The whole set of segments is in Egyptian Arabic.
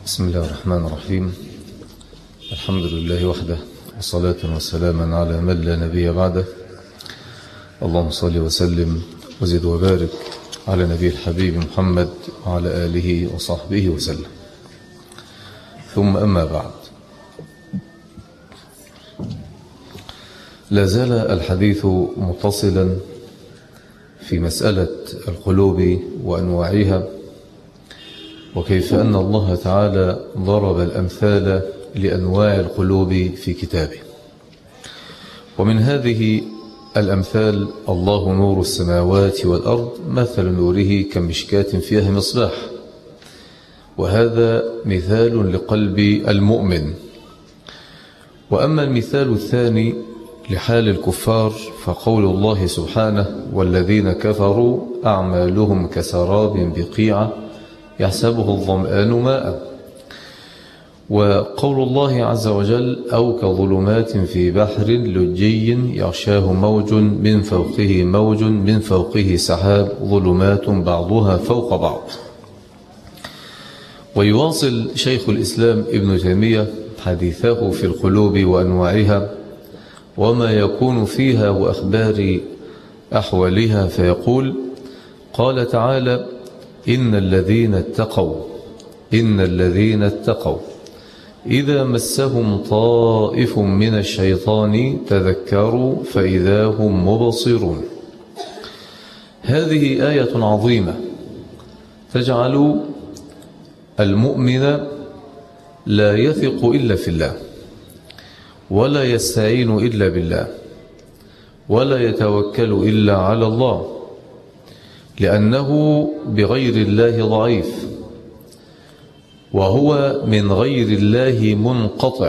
بسم الله الرحمن الرحيم الحمد لله وحده وصلاة وسلاما على من لا نبي بعده اللهم صل وسلم وزد وبارك على نبي الحبيب محمد وعلى آله وصحبه وسلم ثم أما بعد لا زال الحديث متصلا في مسألة القلوب وأنواعها وكيف أن الله تعالى ضرب الأمثال لأنواع القلوب في كتابه ومن هذه الأمثال الله نور السماوات والأرض مثل نوره كمشكاة فيها مصباح وهذا مثال لقلب المؤمن وأما المثال الثاني لحال الكفار فقول الله سبحانه والذين كفروا أعمالهم كسراب بقيعة يحسبه الظمآن ماء وقول الله عز وجل أو كظلمات في بحر لجي يغشاه موج من فوقه موج من فوقه سحاب ظلمات بعضها فوق بعض ويواصل شيخ الإسلام ابن تيمية حديثه في القلوب وأنواعها وما يكون فيها وأخبار أحوالها فيقول قال تعالى إن الذين اتقوا إن الذين اتقوا إذا مسهم طائف من الشيطان تذكروا فإذا هم مبصرون هذه آية عظيمة تجعل المؤمن لا يثق إلا في الله ولا يستعين إلا بالله ولا يتوكل إلا على الله لأنه بغير الله ضعيف وهو من غير الله منقطع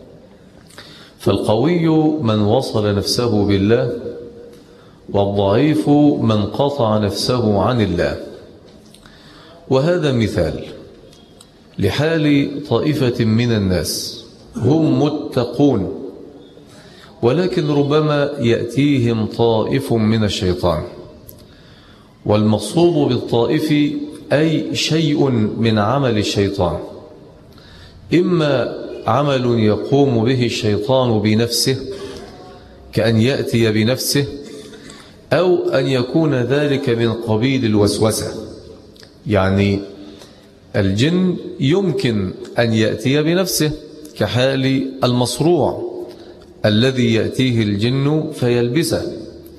فالقوي من وصل نفسه بالله والضعيف من قطع نفسه عن الله وهذا مثال لحال طائفة من الناس هم متقون ولكن ربما يأتيهم طائف من الشيطان والمقصود بالطائف أي شيء من عمل الشيطان إما عمل يقوم به الشيطان بنفسه كأن يأتي بنفسه أو أن يكون ذلك من قبيل الوسوسة يعني الجن يمكن أن يأتي بنفسه كحال المصروع الذي يأتيه الجن فيلبسه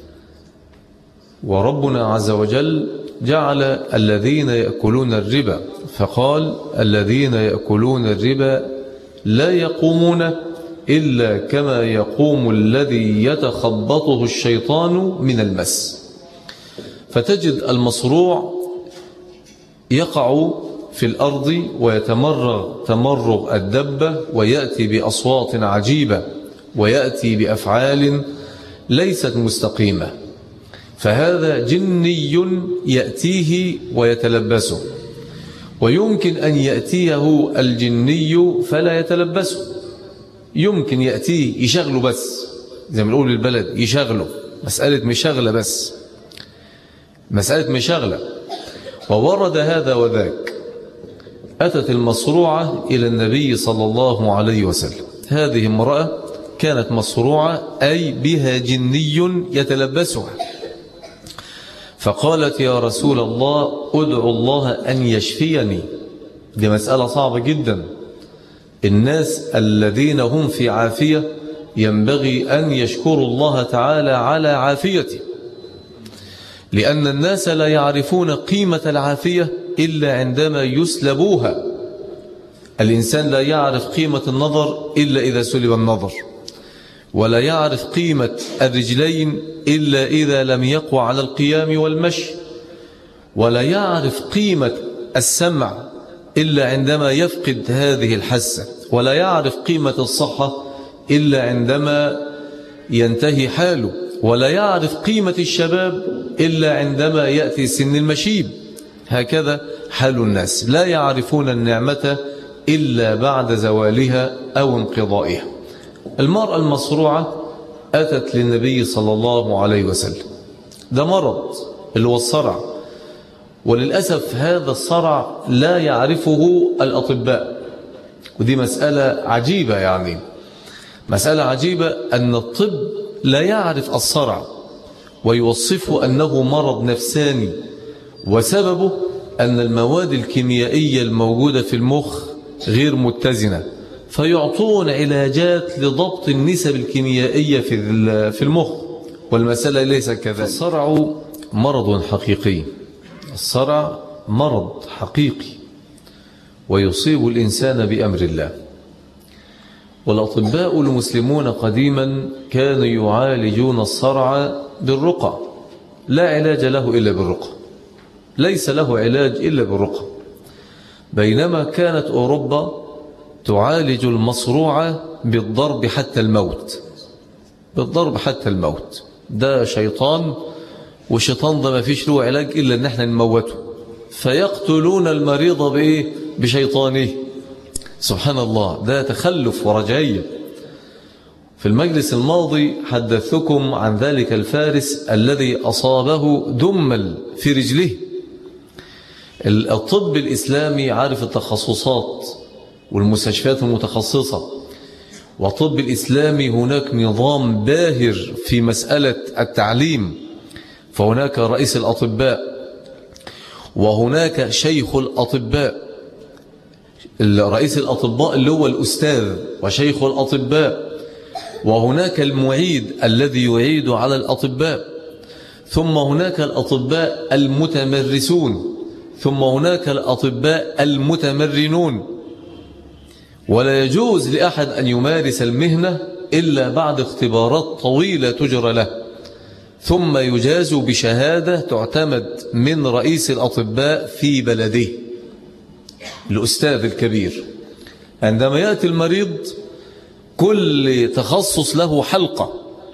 وربنا عز وجل جعل الذين يأكلون الربا فقال الذين يأكلون الربا لا يقومون إلا كما يقوم الذي يتخبطه الشيطان من المس فتجد المصروع يقع في الأرض ويتمرغ تمرغ الدبة ويأتي بأصوات عجيبة ويأتي بأفعال ليست مستقيمة فهذا جني يأتيه ويتلبسه ويمكن أن يأتيه الجني فلا يتلبسه يمكن يأتيه يشغله بس زي ما نقول البلد يشغله مسألة مشغلة بس مسألة مشغلة وورد هذا وذاك أتت المصروعة إلى النبي صلى الله عليه وسلم هذه امرأة كانت مصروعة أي بها جني يتلبسها فقالت يا رسول الله ادعو الله أن يشفيني دي مسألة صعبة جدا الناس الذين هم في عافية ينبغي أن يشكروا الله تعالى على عافيته لأن الناس لا يعرفون قيمة العافية إلا عندما يسلبوها الإنسان لا يعرف قيمة النظر إلا إذا سلب النظر ولا يعرف قيمة الرجلين إلا إذا لم يقوى على القيام والمشي ولا يعرف قيمة السمع إلا عندما يفقد هذه الحسة ولا يعرف قيمة الصحة إلا عندما ينتهي حاله ولا يعرف قيمة الشباب إلا عندما يأتي سن المشيب هكذا حال الناس لا يعرفون النعمة إلا بعد زوالها أو انقضائها المرأة المصروعة أتت للنبي صلى الله عليه وسلم ده مرض اللي هو الصرع وللأسف هذا الصرع لا يعرفه الأطباء ودي مسألة عجيبة يعني مسألة عجيبة أن الطب لا يعرف الصرع ويوصفه أنه مرض نفساني وسببه أن المواد الكيميائية الموجودة في المخ غير متزنة فيعطون علاجات لضبط النسب الكيميائية في المخ والمسألة ليس كذلك الصرع مرض حقيقي الصرع مرض حقيقي ويصيب الإنسان بأمر الله والأطباء المسلمون قديما كانوا يعالجون الصرع بالرقى لا علاج له إلا بالرقى ليس له علاج إلا بالرقى بينما كانت أوروبا تعالج المصروع بالضرب حتى الموت بالضرب حتى الموت ده شيطان والشيطان ده ما فيش له علاج إلا أن احنا نموته فيقتلون المريض بإيه بشيطانه سبحان الله ده تخلف ورجعية في المجلس الماضي حدثتكم عن ذلك الفارس الذي أصابه دمل في رجله الطب الإسلامي عارف التخصصات والمستشفيات المتخصصة وطب الإسلامي هناك نظام باهر في مسألة التعليم فهناك رئيس الأطباء وهناك شيخ الأطباء رئيس الأطباء اللي هو الأستاذ وشيخ الأطباء وهناك المعيد الذي يعيد على الأطباء ثم هناك الأطباء المتمرسون ثم هناك الأطباء المتمرنون ولا يجوز لأحد أن يمارس المهنة إلا بعد اختبارات طويلة تجرى له ثم يجاز بشهادة تعتمد من رئيس الأطباء في بلده الأستاذ الكبير عندما يأتي المريض كل تخصص له حلقة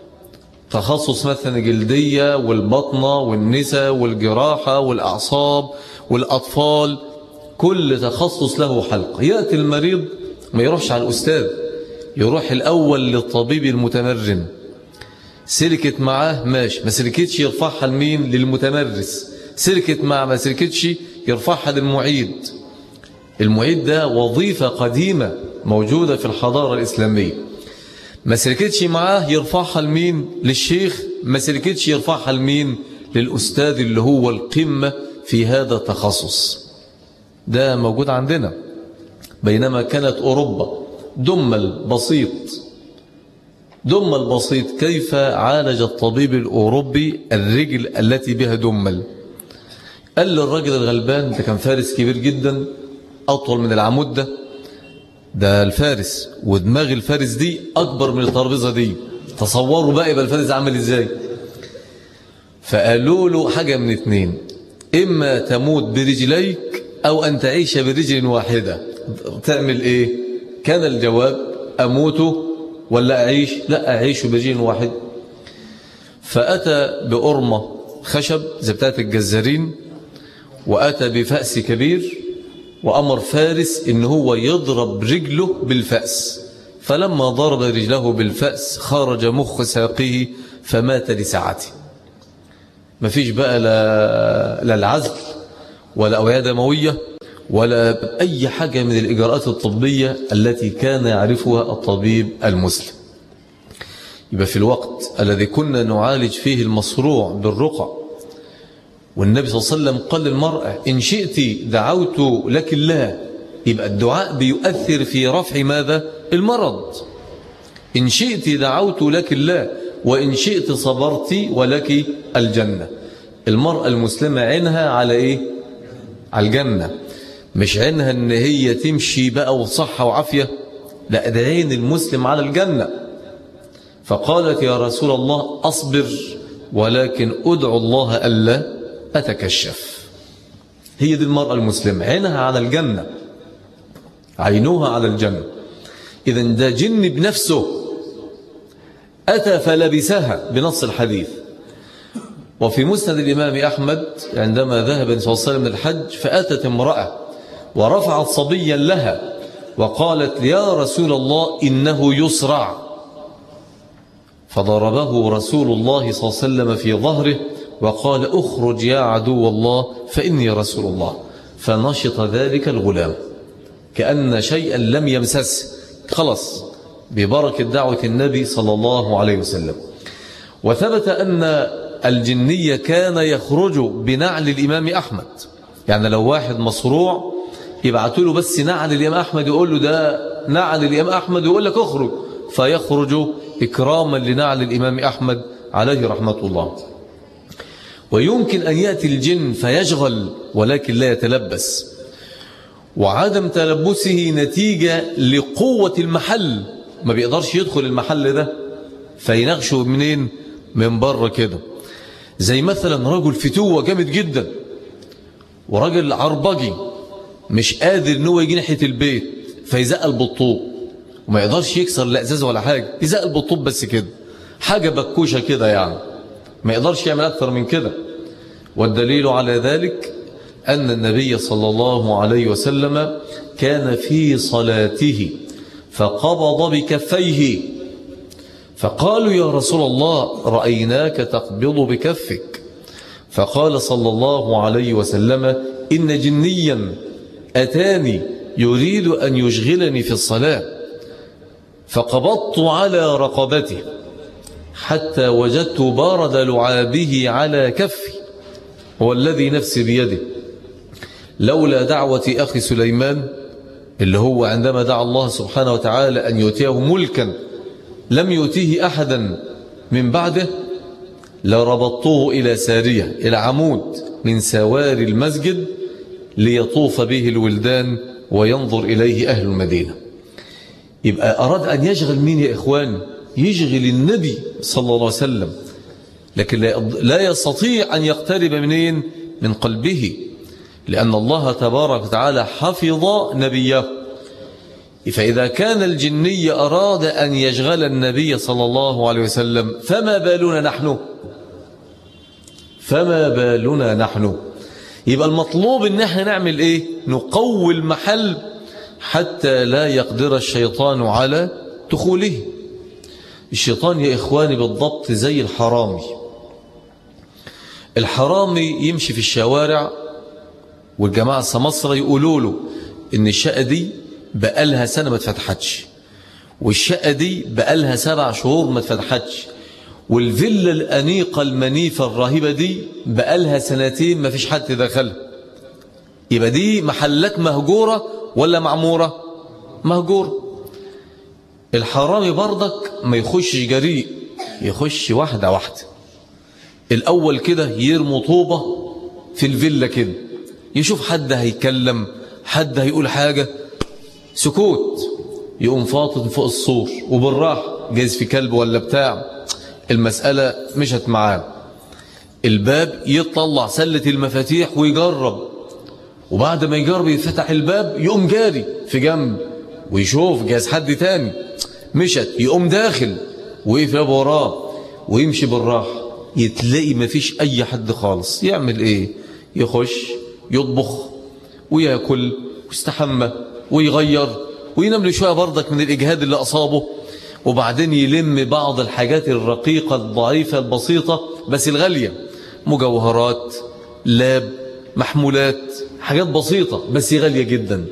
تخصص مثلا الجلدية والبطنة والنساء والجراحة والأعصاب والأطفال كل تخصص له حلقة يأتي المريض ما يروحش على الأستاذ يروح الأول للطبيب المتمرن سلكت معاه ماشي ما سلكتش يرفعها لمين للمتمرس سلكت معاه ما سلكتش يرفعها للمعيد المعيد ده وظيفة قديمة موجودة في الحضارة الإسلامية ما سلكتش معاه يرفعها لمين للشيخ ما سلكتش يرفعها لمين للأستاذ اللي هو القمة في هذا التخصص ده موجود عندنا بينما كانت أوروبا دمل بسيط دمل بسيط كيف عالج الطبيب الأوروبي الرجل التي بها دمل قال للراجل الغلبان ده كان فارس كبير جدا أطول من العمود ده ده الفارس ودماغ الفارس دي أكبر من الترابيزة دي تصوروا بقى يبقى الفارس عمل إزاي فقالوا له حاجة من اتنين إما تموت برجليك أو أن تعيش برجل واحدة تعمل إيه كان الجواب أموت ولا أعيش لا أعيش برجل واحد فأتى بأرمة خشب زي بتاعت الجزارين وأتى بفأس كبير وأمر فارس إن هو يضرب رجله بالفأس فلما ضرب رجله بالفأس خرج مخ ساقه فمات لساعته مفيش بقى لا, لا العزل ولا أوعية دموية ولا أي حاجة من الإجراءات الطبية التي كان يعرفها الطبيب المسلم يبقى في الوقت الذي كنا نعالج فيه المصروع بالرقى والنبي صلى الله عليه وسلم قال للمرأة إن شئت دعوت لك الله يبقى الدعاء بيؤثر في رفع ماذا المرض إن شئت دعوت لك الله وإن شئت صبرت ولك الجنة المرأة المسلمة عينها على إيه على الجنة مش عينها ان هي تمشي بقى وصحة وعافية لا ده عين المسلم على الجنة فقالت يا رسول الله أصبر ولكن أدعو الله ألا أتكشف هي دي المرأة المسلمة عينها على الجنة عينوها على الجنة إذا ده جن بنفسه أتى فلبسها بنص الحديث وفي مسند الإمام أحمد عندما ذهب صلى الله عليه وسلم الحج فأتت امرأة ورفعت صبيا لها وقالت يا رسول الله إنه يسرع فضربه رسول الله صلى الله عليه وسلم في ظهره وقال اخرج يا عدو الله فإني رسول الله فنشط ذلك الغلام كأن شيئا لم يمسس خلص ببركة دعوة النبي صلى الله عليه وسلم وثبت أن الجنية كان يخرج بنعل الإمام أحمد يعني لو واحد مصروع يبعثوا له بس نعل الإمام أحمد يقول له ده نعل الإمام أحمد يقول لك اخرج فيخرج إكراما لنعل الإمام أحمد عليه رحمة الله ويمكن أن يأتي الجن فيشغل ولكن لا يتلبس وعدم تلبسه نتيجة لقوة المحل ما بيقدرش يدخل المحل ده فينغشه منين من بره كده زي مثلا رجل فتوة جامد جدا ورجل عربجي مش قادر ان هو يجي ناحيه البيت فيزقل بالطوب وما يقدرش يكسر لا ازاز ولا حاجه يزقل بالطوب بس كده حاجه بكوشه كده يعني ما يقدرش يعمل اكثر من كده والدليل على ذلك أن النبي صلى الله عليه وسلم كان في صلاته فقبض بكفيه فقالوا يا رسول الله رأيناك تقبض بكفك فقال صلى الله عليه وسلم إن جنيا أتاني يريد أن يشغلني في الصلاة فقبضت على رقبته حتى وجدت بارد لعابه على كفي هو الذي نفسي بيده لولا دعوة أخي سليمان اللي هو عندما دعا الله سبحانه وتعالى أن يؤتيه ملكا لم يؤتيه أحدا من بعده لربطوه إلى سارية إلى عمود من سوار المسجد ليطوف به الولدان وينظر إليه أهل المدينة يبقى أراد أن يشغل مين يا إخوان يشغل النبي صلى الله عليه وسلم لكن لا يستطيع أن يقترب منين من قلبه لأن الله تبارك وتعالى حفظ نبيه فإذا كان الجني أراد أن يشغل النبي صلى الله عليه وسلم فما بالنا نحن فما بالنا نحن يبقى المطلوب ان احنا نعمل ايه نقوي المحل حتى لا يقدر الشيطان على دخوله الشيطان يا إخواني بالضبط زي الحرامي الحرامي يمشي في الشوارع والجماعة السمصرة يقولوا له إن الشقة دي بقالها سنة ما اتفتحتش والشقة دي بقالها سبع شهور ما اتفتحتش والفيلا الأنيقة المنيفة الرهيبة دي بقالها سنتين ما فيش حد دخلها يبقى دي محلات مهجورة ولا معمورة مهجورة الحرامي برضك ما يخش جريء يخش واحدة واحدة الأول كده يرمو طوبة في الفيلا كده يشوف حد هيكلم حد هيقول حاجة سكوت يقوم فاطط فوق السور وبالراحة جايز في كلب ولا بتاع المسألة مشت معاه الباب يطلع سلة المفاتيح ويجرب وبعد ما يجرب يفتح الباب يقوم جاري في جنب ويشوف جاز حد تاني مشت يقوم داخل ويقف وراه ويمشي بالراحة يتلاقي مفيش أي حد خالص يعمل إيه يخش يطبخ ويأكل ويستحمى ويغير وينام له شوية برضك من الإجهاد اللي أصابه وبعدين يلم بعض الحاجات الرقيقة الضعيفة البسيطة بس الغالية مجوهرات لاب محمولات حاجات بسيطة بس غالية جدا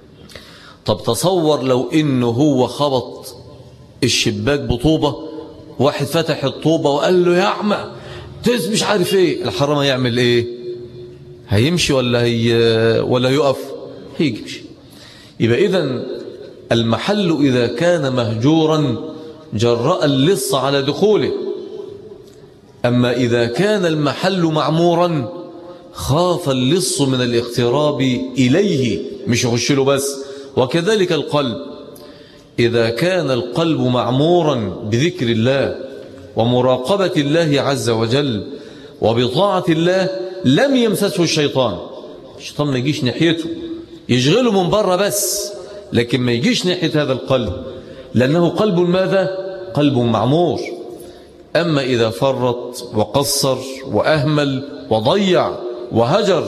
طب تصور لو انه هو خبط الشباك بطوبة واحد فتح الطوبة وقال له يا أعمى تز مش عارف ايه الحرام يعمل ايه هيمشي ولا هي ولا يقف هيجي يبقى اذا المحل إذا كان مهجورا جرأ اللص على دخوله أما إذا كان المحل معمورا خاف اللص من الاقتراب إليه مش يخش له بس وكذلك القلب إذا كان القلب معمورا بذكر الله ومراقبة الله عز وجل وبطاعة الله لم يمسسه الشيطان الشيطان ما يجيش ناحيته يشغله من بره بس لكن ما يجيش ناحية هذا القلب لأنه قلب ماذا؟ قلب معمور أما إذا فرط وقصر وأهمل وضيع وهجر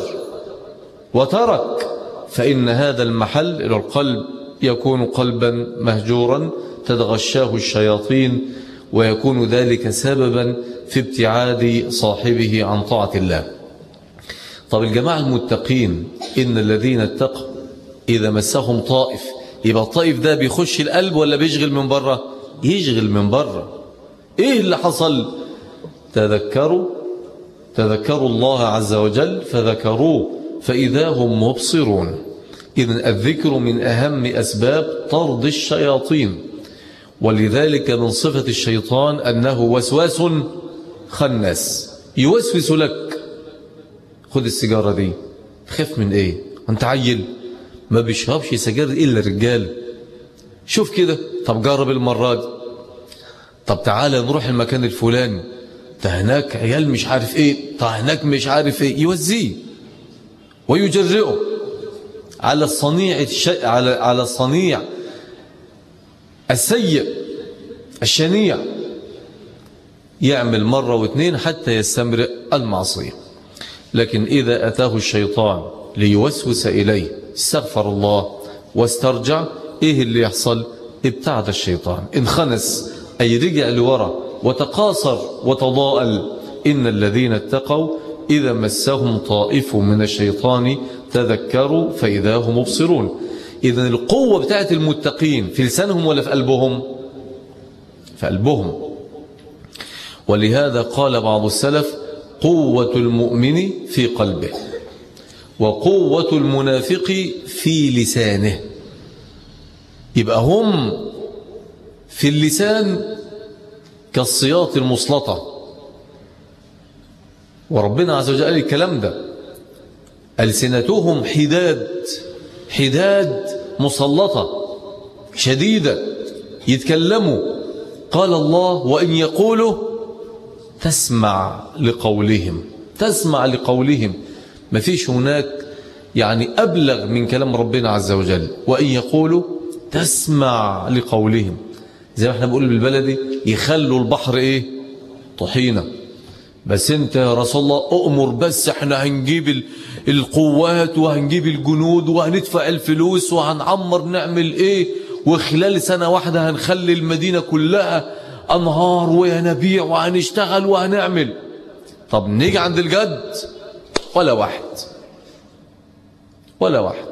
وترك فإن هذا المحل إلى القلب يكون قلبا مهجورا تتغشاه الشياطين ويكون ذلك سببا في ابتعاد صاحبه عن طاعة الله طب الجماعة المتقين إن الذين اتقوا إذا مسهم طائف يبقى الطائف ده بيخش القلب ولا بيشغل من بره يشغل من بره إيه اللي حصل تذكروا تذكروا الله عز وجل فذكروه فإذا هم مبصرون إذن الذكر من أهم أسباب طرد الشياطين ولذلك من صفة الشيطان أنه وسواس خناس يوسوس لك خد السيجارة دي خف من ايه انت عيل ما بيشربش سجاير الا الرجال شوف كده طب جرب المرة دي طب تعالى نروح المكان الفلاني ده هناك عيال مش عارف ايه طب هناك مش عارف ايه يوزيه ويجرئه على الصنيع الشيء على على الصنيع السيء الشنيع يعمل مرة واثنين حتى يستمرئ المعصية لكن إذا أتاه الشيطان ليوسوس إليه استغفر الله واسترجع إيه اللي يحصل ابتعد الشيطان انخنس أي رجع لورا وتقاصر وتضاءل إن الذين اتقوا إذا مسهم طائف من الشيطان تذكروا فإذا هم مبصرون إذا القوة بتاعت المتقين في لسانهم ولا في قلبهم في قلبهم ولهذا قال بعض السلف قوة المؤمن في قلبه وقوة المنافق في لسانه يبقى هم في اللسان كالصياط المسلطة وربنا عز وجل قال الكلام ده ألسنتهم حداد حداد مسلطة شديدة يتكلموا قال الله وإن يقولوا تسمع لقولهم تسمع لقولهم ما فيش هناك يعني أبلغ من كلام ربنا عز وجل وإن يقولوا تسمع لقولهم زي ما احنا بنقول بالبلدي يخلوا البحر ايه طحينة بس انت يا رسول الله اؤمر بس احنا هنجيب القوات وهنجيب الجنود وهندفع الفلوس وهنعمر نعمل ايه وخلال سنة واحدة هنخلي المدينة كلها أنهار وينابيع وهنشتغل وهنعمل طب نيجي عند الجد ولا واحد ولا واحد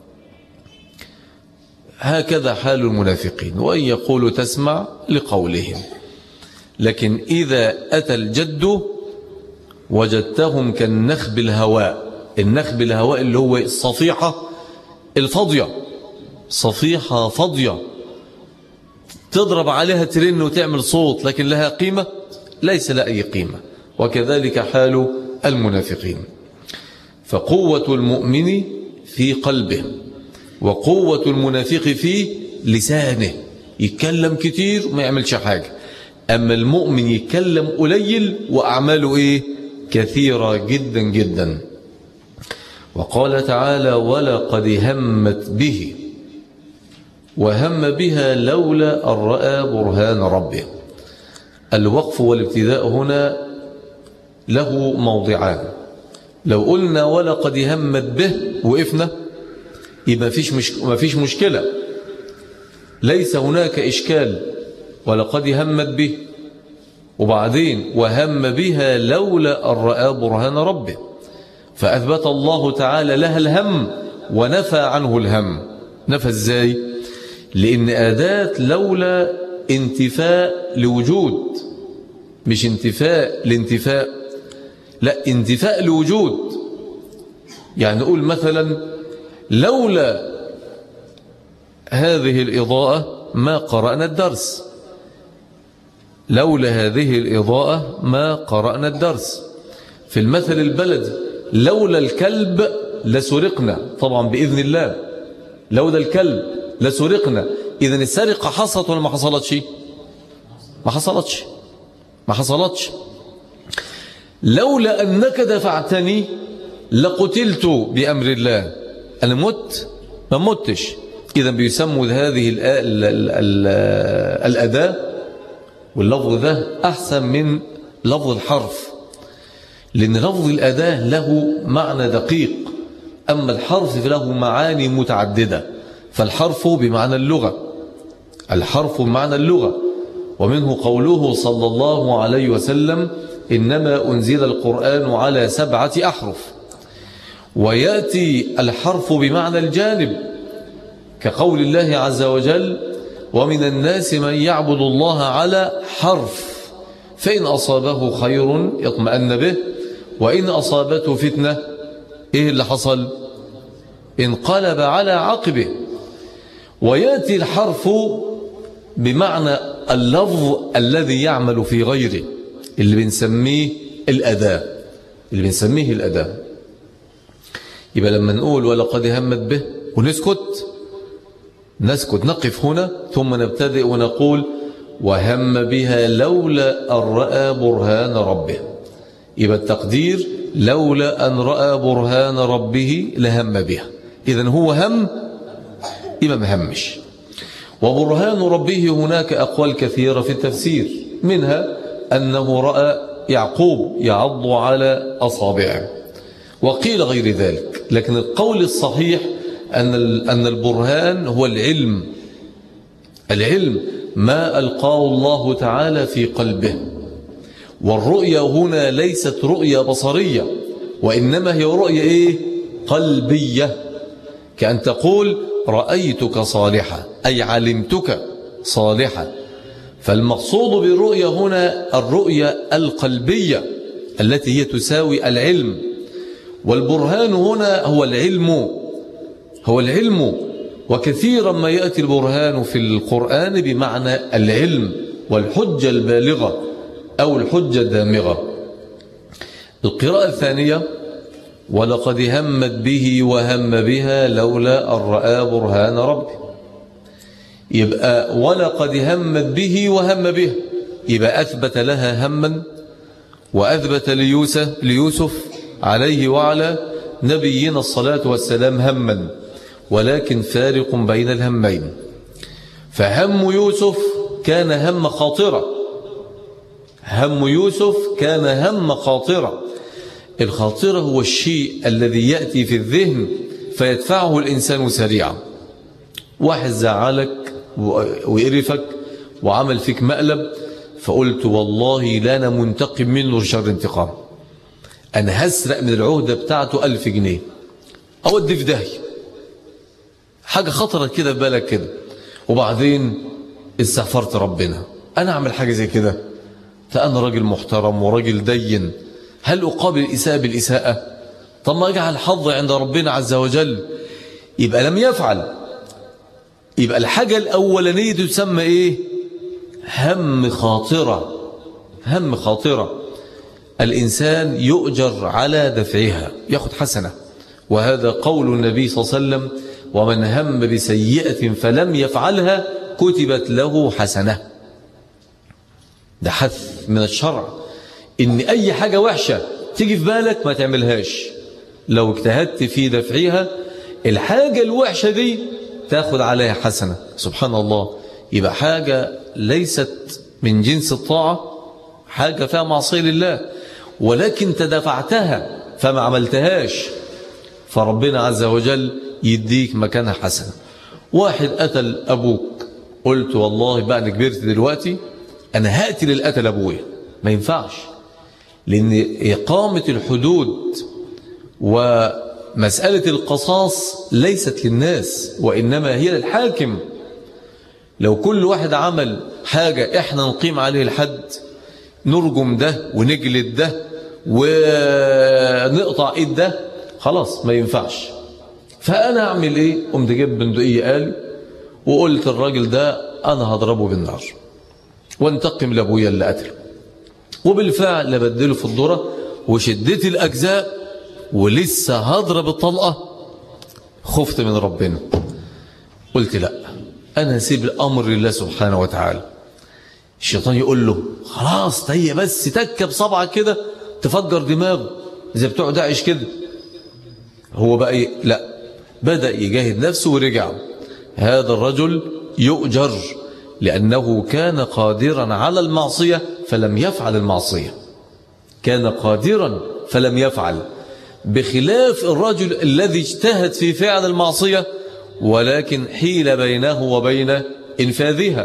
هكذا حال المنافقين وإن يقولوا تسمع لقولهم لكن إذا أتى الجد وجدتهم كالنخب الهواء النخب الهواء اللي هو الصفيحة الفضية صفيحة فضية تضرب عليها ترن وتعمل صوت لكن لها قيمة ليس لها أي قيمة وكذلك حال المنافقين فقوة المؤمن في قلبه وقوة المنافق في لسانه يتكلم كتير وما يعملش حاجة أما المؤمن يتكلم قليل وأعماله إيه كثيرة جدا جدا وقال تعالى ولقد همت به وهم بها لولا أن رأى برهان ربه الوقف والابتداء هنا له موضعان لو قلنا ولقد همت به وقفنا يبقى ما فيش, مش ما فيش مشكلة ليس هناك إشكال ولقد همت به وبعدين وهم بها لولا أن رأى برهان ربه فأثبت الله تعالى لها الهم ونفى عنه الهم نفى ازاي لأن أداة لولا انتفاء لوجود مش انتفاء لانتفاء لا انتفاء لوجود يعني نقول مثلا لولا هذه الإضاءة ما قرأنا الدرس لولا هذه الإضاءة ما قرأنا الدرس في المثل البلدي لولا الكلب لسرقنا طبعا بإذن الله لولا الكلب لسرقنا إذا السرقة حصلت ولا ما حصلتش ما حصلتش ما حصلتش لولا أنك دفعتني لقتلت بأمر الله أنا مت ما متش إذا بيسموا هذه ال ال ال الأداة واللفظ ده أحسن من لفظ الحرف لأن لفظ الأداة له معنى دقيق أما الحرف فله معاني متعددة فالحرف بمعنى اللغة الحرف بمعنى اللغة ومنه قوله صلى الله عليه وسلم إنما أنزل القرآن على سبعة أحرف ويأتي الحرف بمعنى الجانب كقول الله عز وجل ومن الناس من يعبد الله على حرف فإن أصابه خير يطمئن به وإن أصابته فتنة إيه اللي حصل انقلب على عقبه ويأتي الحرف بمعنى اللفظ الذي يعمل في غيره اللي بنسميه الأداء اللي بنسميه الأداء يبقى لما نقول ولقد همت به ونسكت نسكت نقف هنا ثم نبتدئ ونقول وهم بها لولا أن رأى برهان ربه يبقى التقدير لولا أن رأى برهان ربه لهم بها إذن هو هم يبقى مهمش وبرهان ربه هناك أقوال كثيرة في التفسير منها أنه رأى يعقوب يعض على أصابعه وقيل غير ذلك لكن القول الصحيح أن أن البرهان هو العلم العلم ما ألقاه الله تعالى في قلبه والرؤية هنا ليست رؤية بصرية وإنما هي رؤية إيه؟ قلبية كأن تقول رأيتك صالحة أي علمتك صالحة فالمقصود بالرؤية هنا الرؤية القلبية التي هي تساوي العلم والبرهان هنا هو العلم هو العلم وكثيرا ما يأتي البرهان في القرآن بمعنى العلم والحجة البالغة أو الحجة الدامغة القراءة الثانية ولقد همت به وهم بها لولا أن رأى برهان ربه يبقى ولقد همت به وهم به يبقى أثبت لها هما وأثبت ليوسف, ليوسف عليه وعلى نبينا الصلاة والسلام هما ولكن فارق بين الهمين فهم يوسف كان هم خاطرة هم يوسف كان هم خاطرة الخاطرة هو الشيء الذي يأتي في الذهن فيدفعه الإنسان سريعا واحد زعلك ويقرفك وعمل فيك مقلب فقلت والله لا أنا منتقم منه شر انتقام أنا هسرق من العهدة بتاعته ألف جنيه أودي في داهية حاجة خطرت كده في بالك كده وبعدين استغفرت ربنا أنا أعمل حاجة زي كده فأنا راجل محترم وراجل دين هل أقابل الإساءة بالإساءة طب ما أجعل حظي عند ربنا عز وجل يبقى لم يفعل يبقى الحاجة الأولانية تسمى إيه هم خاطرة هم خاطرة الإنسان يؤجر على دفعها يأخذ حسنة وهذا قول النبي صلى الله عليه وسلم ومن هم بسيئة فلم يفعلها كتبت له حسنة ده حث من الشرع ان اي حاجة وحشة تيجي في بالك ما تعملهاش لو اجتهدت في دفعها الحاجة الوحشة دي تاخد عليها حسنة سبحان الله يبقى حاجة ليست من جنس الطاعة حاجة فيها معصية لله ولكن تدفعتها فما عملتهاش فربنا عز وجل يديك مكانها حسنة واحد قتل أبوك قلت والله بقى أنا كبرت دلوقتي أنا هقتل القتل أبويا ما ينفعش لأن إقامة الحدود ومسألة القصاص ليست للناس وإنما هي للحاكم لو كل واحد عمل حاجة إحنا نقيم عليه الحد نرجم ده ونجلد ده ونقطع إيد ده خلاص ما ينفعش فأنا أعمل إيه قمت جيب بندقية قالي وقلت الراجل ده أنا هضربه بالنار وانتقم لأبويا اللي قتله وبالفعل بدله في الذرة وشدت الأجزاء ولسه هضرب الطلقة خفت من ربنا قلت لا أنا هسيب الأمر لله سبحانه وتعالى الشيطان يقول له خلاص هي بس تكة بصبعك كده تفجر دماغه زي بتوع داعش كده هو بقى إيه؟ لا بدأ يجاهد نفسه ورجع هذا الرجل يؤجر لأنه كان قادرا على المعصية فلم يفعل المعصية كان قادرا فلم يفعل بخلاف الرجل الذي اجتهد في فعل المعصية ولكن حيل بينه وبين إنفاذها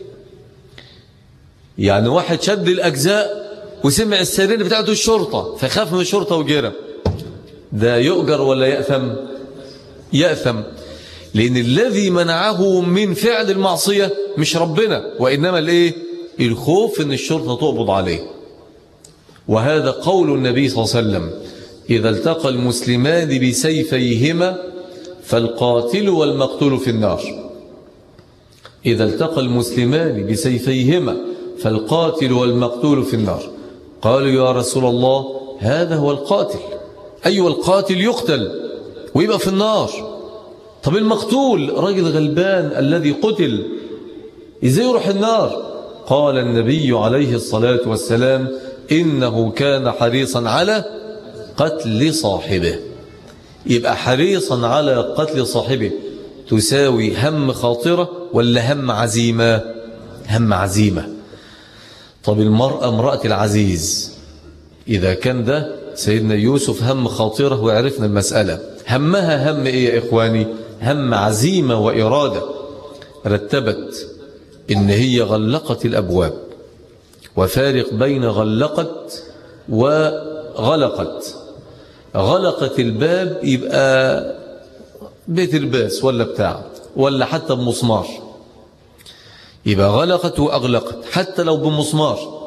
يعني واحد شد الأجزاء وسمع السيرين بتاعته الشرطة فخاف من الشرطة وجرى ده يؤجر ولا يأثم يأثم لأن الذي منعه من فعل المعصية مش ربنا وإنما الإيه الخوف أن الشرطة تقبض عليه وهذا قول النبي صلى الله عليه وسلم إذا التقى المسلمان بسيفيهما فالقاتل والمقتول في النار إذا التقى المسلمان بسيفيهما فالقاتل والمقتول في النار قالوا يا رسول الله هذا هو القاتل أيوة القاتل يقتل ويبقى في النار طب المقتول راجل غلبان الذي قتل إزاي يروح النار قال النبي عليه الصلاة والسلام إنه كان حريصا على قتل صاحبه يبقى حريصا على قتل صاحبه تساوي هم خاطرة ولا هم عزيمة هم عزيمة طب المرأة امرأة العزيز إذا كان ده سيدنا يوسف هم خاطرة وعرفنا المسألة همها هم إيه يا إخواني هم عزيمة وإرادة رتبت إن هي غلقت الأبواب وفارق بين غلقت وغلقت غلقت الباب يبقى بيت الباس ولا بتاع ولا حتى بمسمار يبقى غلقت وأغلقت حتى لو بمسمار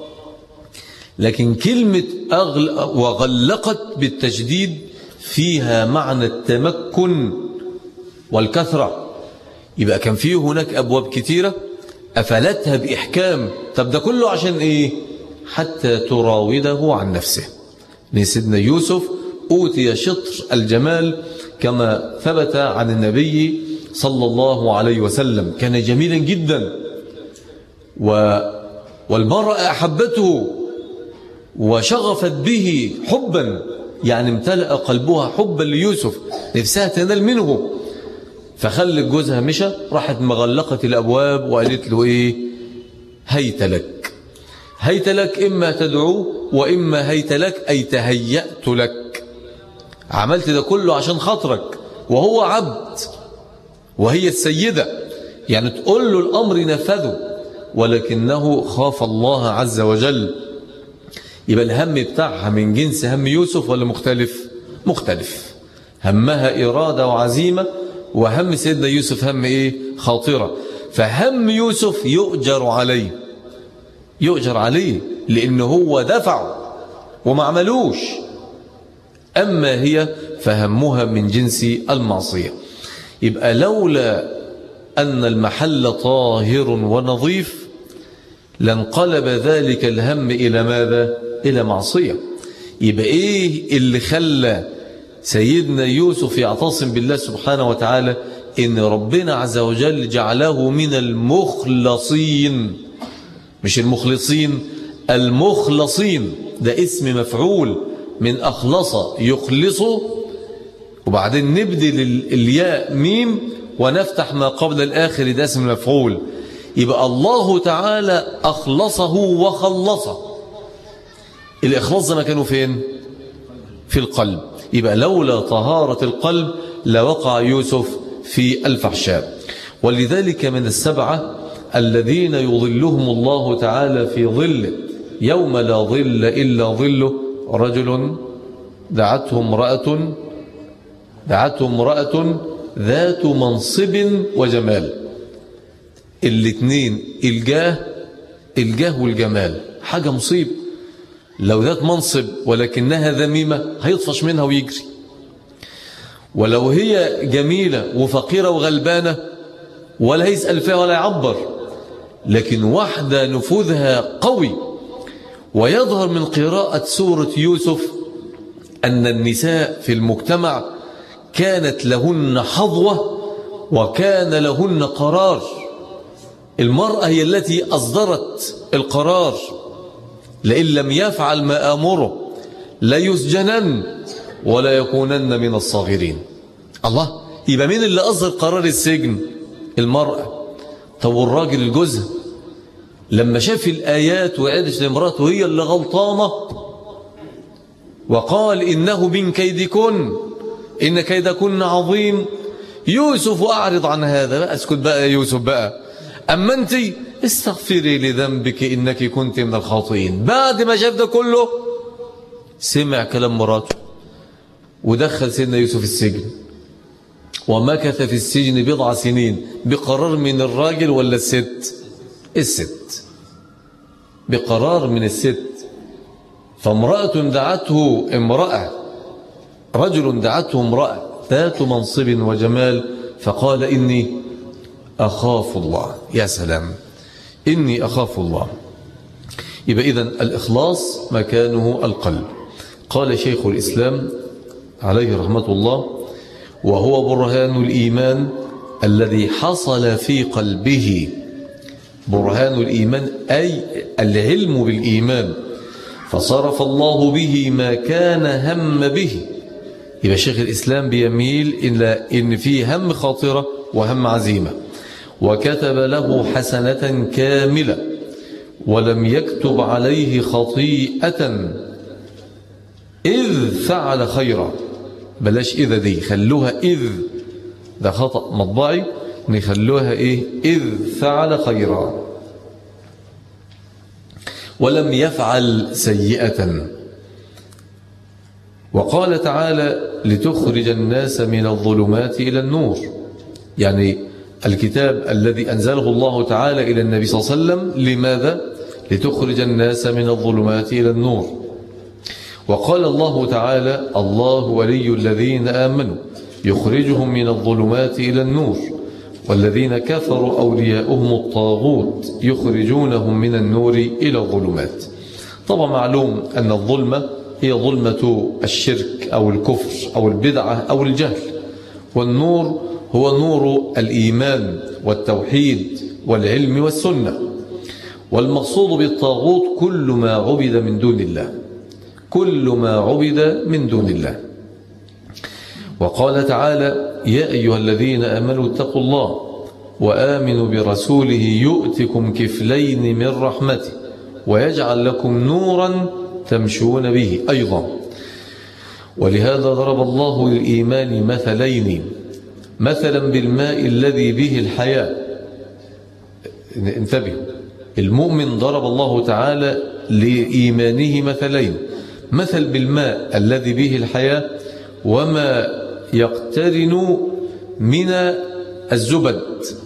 لكن كلمة أغل وغلقت بالتجديد فيها معنى التمكن والكثرة يبقى كان فيه هناك أبواب كثيرة أفلتها بإحكام طب ده كله عشان إيه حتى تراوده عن نفسه سيدنا يوسف أوتي شطر الجمال كما ثبت عن النبي صلى الله عليه وسلم كان جميلا جدا و والمرأة أحبته وشغفت به حبا يعني امتلأ قلبها حبا ليوسف نفسها تنال منه فخلت جوزها مشى راحت مغلقة الأبواب وقالت له إيه هيت لك هيت لك إما تدعوه وإما هيت لك أي تهيأت لك عملت ده كله عشان خاطرك وهو عبد وهي السيدة يعني تقول له الأمر نفذه ولكنه خاف الله عز وجل يبقى الهم بتاعها من جنس هم يوسف ولا مختلف مختلف همها إرادة وعزيمة وهم سيدنا يوسف هم إيه خاطرة فهم يوسف يؤجر عليه يؤجر عليه لأنه هو دفع وما عملوش أما هي فهمها من جنس المعصية يبقى لولا أن المحل طاهر ونظيف لانقلب ذلك الهم إلى ماذا؟ إلى معصية يبقى إيه اللي خلى سيدنا يوسف يعتصم بالله سبحانه وتعالى إن ربنا عز وجل جعله من المخلصين مش المخلصين المخلصين ده اسم مفعول من أخلص يخلص وبعدين نبدل الياء ميم ونفتح ما قبل الآخر ده اسم مفعول يبقى الله تعالى أخلصه وخلصه الإخلاص ده مكانه فين في القلب يبقى لولا طهارة القلب لوقع يوسف في الفحشاء ولذلك من السبعة الذين يظلهم الله تعالى في ظله يوم لا ظل إلا ظله رجل دعته امرأة دعته امرأة ذات منصب وجمال الاثنين الجاه الجاه والجمال حاجة مصيب لو ذات منصب ولكنها ذميمة هيطفش منها ويجري ولو هي جميلة وفقيرة وغلبانة ولا هيسأل فيها ولا يعبر لكن واحدة نفوذها قوي ويظهر من قراءة سورة يوسف أن النساء في المجتمع كانت لهن حظوة وكان لهن قرار المرأة هي التي أصدرت القرار لئن لم يفعل ما آمره لا يسجنن ولا يكونن من الصاغرين الله يبقى مين اللي أصدر قرار السجن المرأة طب والراجل الجزء لما شاف الآيات وعدت لامراته هي اللي غلطانة وقال إنه من كيدكن إن كيدكن عظيم يوسف أعرض عن هذا بقى اسكت بقى يا يوسف بقى أما أنت استغفري لذنبك إنك كنت من الخاطئين بعد ما شاف ده كله سمع كلام مراته ودخل سيدنا يوسف السجن ومكث في السجن بضع سنين بقرار من الراجل ولا الست الست بقرار من الست فامرأة دعته امرأة رجل دعته امرأة ذات منصب وجمال فقال إني أخاف الله يا سلام إني أخاف الله يبقى إذن الإخلاص مكانه القلب قال شيخ الإسلام عليه رحمة الله وهو برهان الإيمان الذي حصل في قلبه برهان الإيمان أي العلم بالإيمان فصرف الله به ما كان هم به يبقى شيخ الإسلام بيميل إلى إن فيه هم خاطرة وهم عزيمة وكتب له حسنة كاملة ولم يكتب عليه خطيئة إذ فعل خيرا بلاش إذا دي خلوها إذ ده خطأ مطبعي نخلوها إيه إذ فعل خيرا ولم يفعل سيئة وقال تعالى لتخرج الناس من الظلمات إلى النور يعني الكتاب الذي أنزله الله تعالى إلى النبي صلى الله عليه وسلم لماذا؟ لتخرج الناس من الظلمات إلى النور وقال الله تعالى الله ولي الذين آمنوا يخرجهم من الظلمات إلى النور والذين كفروا أولياؤهم الطاغوت يخرجونهم من النور إلى الظلمات طبعا معلوم أن الظلمة هي ظلمة الشرك أو الكفر أو البدعة أو الجهل والنور هو نور الإيمان والتوحيد والعلم والسنة والمقصود بالطاغوت كل ما عبد من دون الله كل ما عبد من دون الله وقال تعالى يا أيها الذين أمنوا اتقوا الله وآمنوا برسوله يؤتكم كفلين من رحمته ويجعل لكم نورا تمشون به أيضا ولهذا ضرب الله للإيمان مثلين مثلا بالماء الذي به الحياة انتبهوا المؤمن ضرب الله تعالى لإيمانه مثلين مثل بالماء الذي به الحياة وما يقترن من الزبد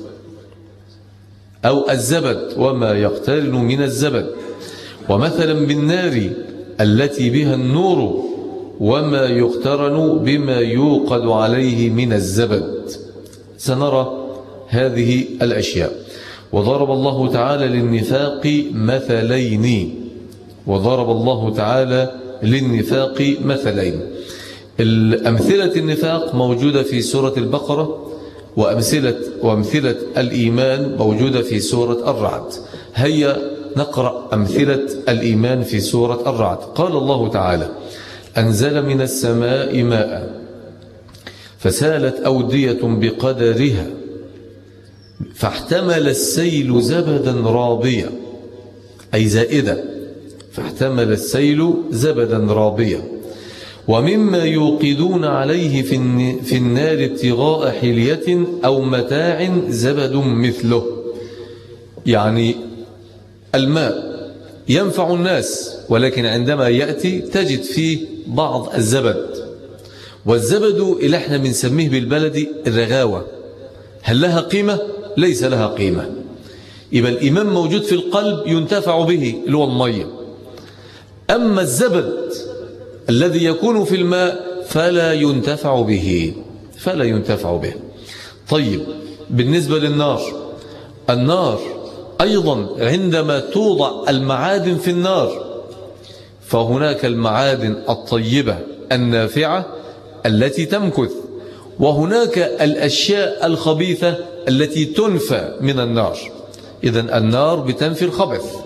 أو الزبد وما يقترن من الزبد ومثلا بالنار التي بها النور وما يقترن بما يوقد عليه من الزبد سنرى هذه الأشياء وضرب الله تعالى للنفاق مثلين وضرب الله تعالى للنفاق مثلين الأمثلة النفاق موجودة في سورة البقرة وأمثلة, وأمثلة الإيمان موجودة في سورة الرعد هيا نقرأ أمثلة الإيمان في سورة الرعد قال الله تعالى أنزل من السماء ماء فسالت أودية بقدرها فاحتمل السيل زبدا رابيا أي زائدة فاحتمل السيل زبدا رابيا ومما يوقدون عليه في النار ابتغاء حلية أو متاع زبد مثله يعني الماء ينفع الناس ولكن عندما يأتي تجد فيه بعض الزبد والزبد اللي احنا بنسميه بالبلدي الرغاوة هل لها قيمة؟ ليس لها قيمة يبقى الإيمان موجود في القلب ينتفع به اللي هو المية أما الزبد الذي يكون في الماء فلا ينتفع به فلا ينتفع به طيب بالنسبة للنار النار أيضا عندما توضع المعادن في النار فهناك المعادن الطيبة النافعة التي تمكث وهناك الأشياء الخبيثة التي تنفى من النار إذا النار بتنفي الخبث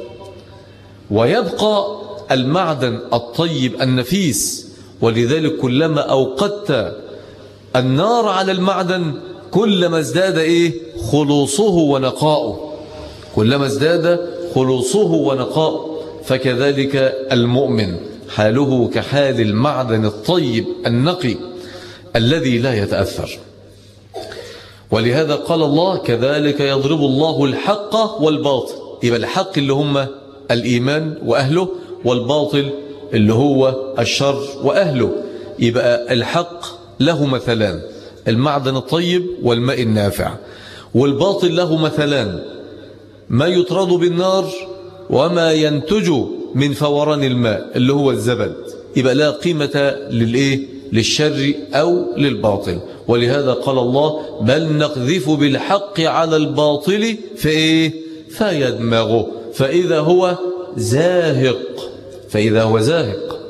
ويبقى المعدن الطيب النفيس ولذلك كلما أوقدت النار على المعدن كلما ازداد إيه خلوصه ونقاؤه كلما ازداد خلوصه ونقاؤه فكذلك المؤمن حاله كحال المعدن الطيب النقي الذي لا يتأثر ولهذا قال الله كذلك يضرب الله الحق والباطل يبقى الحق اللي هم الإيمان وأهله والباطل اللي هو الشر وأهله يبقى الحق له مثلان المعدن الطيب والماء النافع والباطل له مثلان ما يطرد بالنار وما ينتج من فوران الماء اللي هو الزبد يبقى لا قيمة للإيه للشر أو للباطل ولهذا قال الله بل نقذف بالحق على الباطل فإيه فيدمغه فإذا هو زاهق فإذا هو زاهق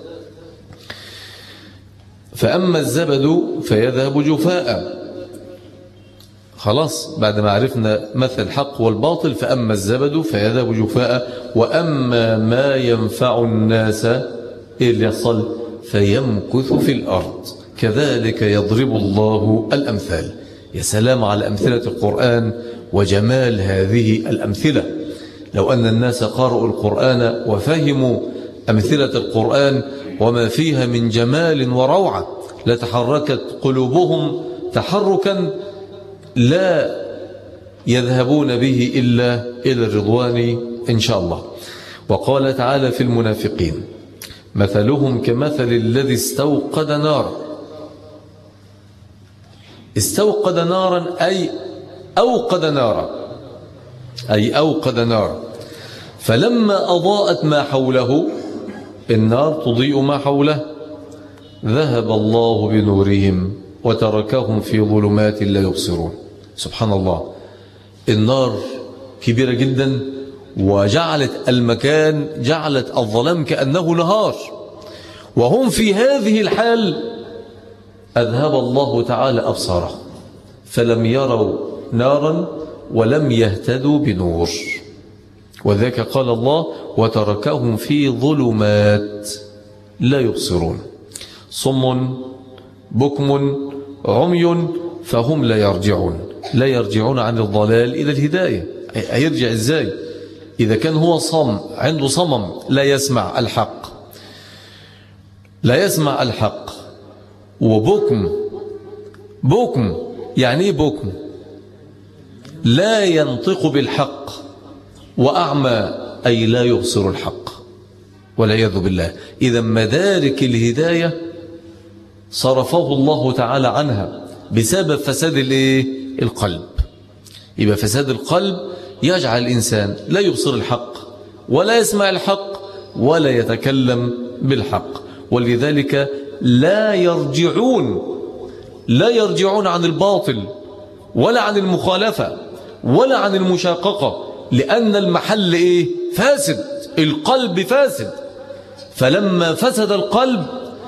فأما الزبد فيذهب جفاء خلاص بعد ما عرفنا مثل الحق والباطل فأما الزبد فيذهب جفاء وأما ما ينفع الناس إيه اللي يصل فيمكث في الأرض كذلك يضرب الله الأمثال يا سلام على أمثلة القرآن وجمال هذه الأمثلة لو أن الناس قرأوا القرآن وفهموا أمثلة القرآن وما فيها من جمال وروعة لتحركت قلوبهم تحركا لا يذهبون به إلا إلى الرضوان إن شاء الله وقال تعالى في المنافقين مثلهم كمثل الذي استوقد نارا استوقد نارا أي أوقد نارا أي أوقد نارا فلما أضاءت ما حوله النار تضيء ما حوله ذهب الله بنورهم وتركهم في ظلمات لا يبصرون سبحان الله النار كبيرة جدا وجعلت المكان جعلت الظلام كأنه نهار وهم في هذه الحال أذهب الله تعالى أبصاره فلم يروا نارا ولم يهتدوا بنور وذاك قال الله وتركهم في ظلمات لا يبصرون صم بكم عمي فهم لا يرجعون لا يرجعون عن الضلال إلى الهداية هيرجع إزاي إذا كان هو صم عنده صمم لا يسمع الحق لا يسمع الحق وبكم بكم يعني ايه بكم لا ينطق بالحق وأعمى أي لا يبصر الحق والعياذ بالله إذا مدارك الهداية صرفه الله تعالى عنها بسبب فساد الايه القلب يبقى فساد القلب يجعل الإنسان لا يبصر الحق ولا يسمع الحق ولا يتكلم بالحق ولذلك لا يرجعون لا يرجعون عن الباطل ولا عن المخالفة ولا عن المشاققة لأن المحل إيه فاسد القلب فاسد فلما فسد القلب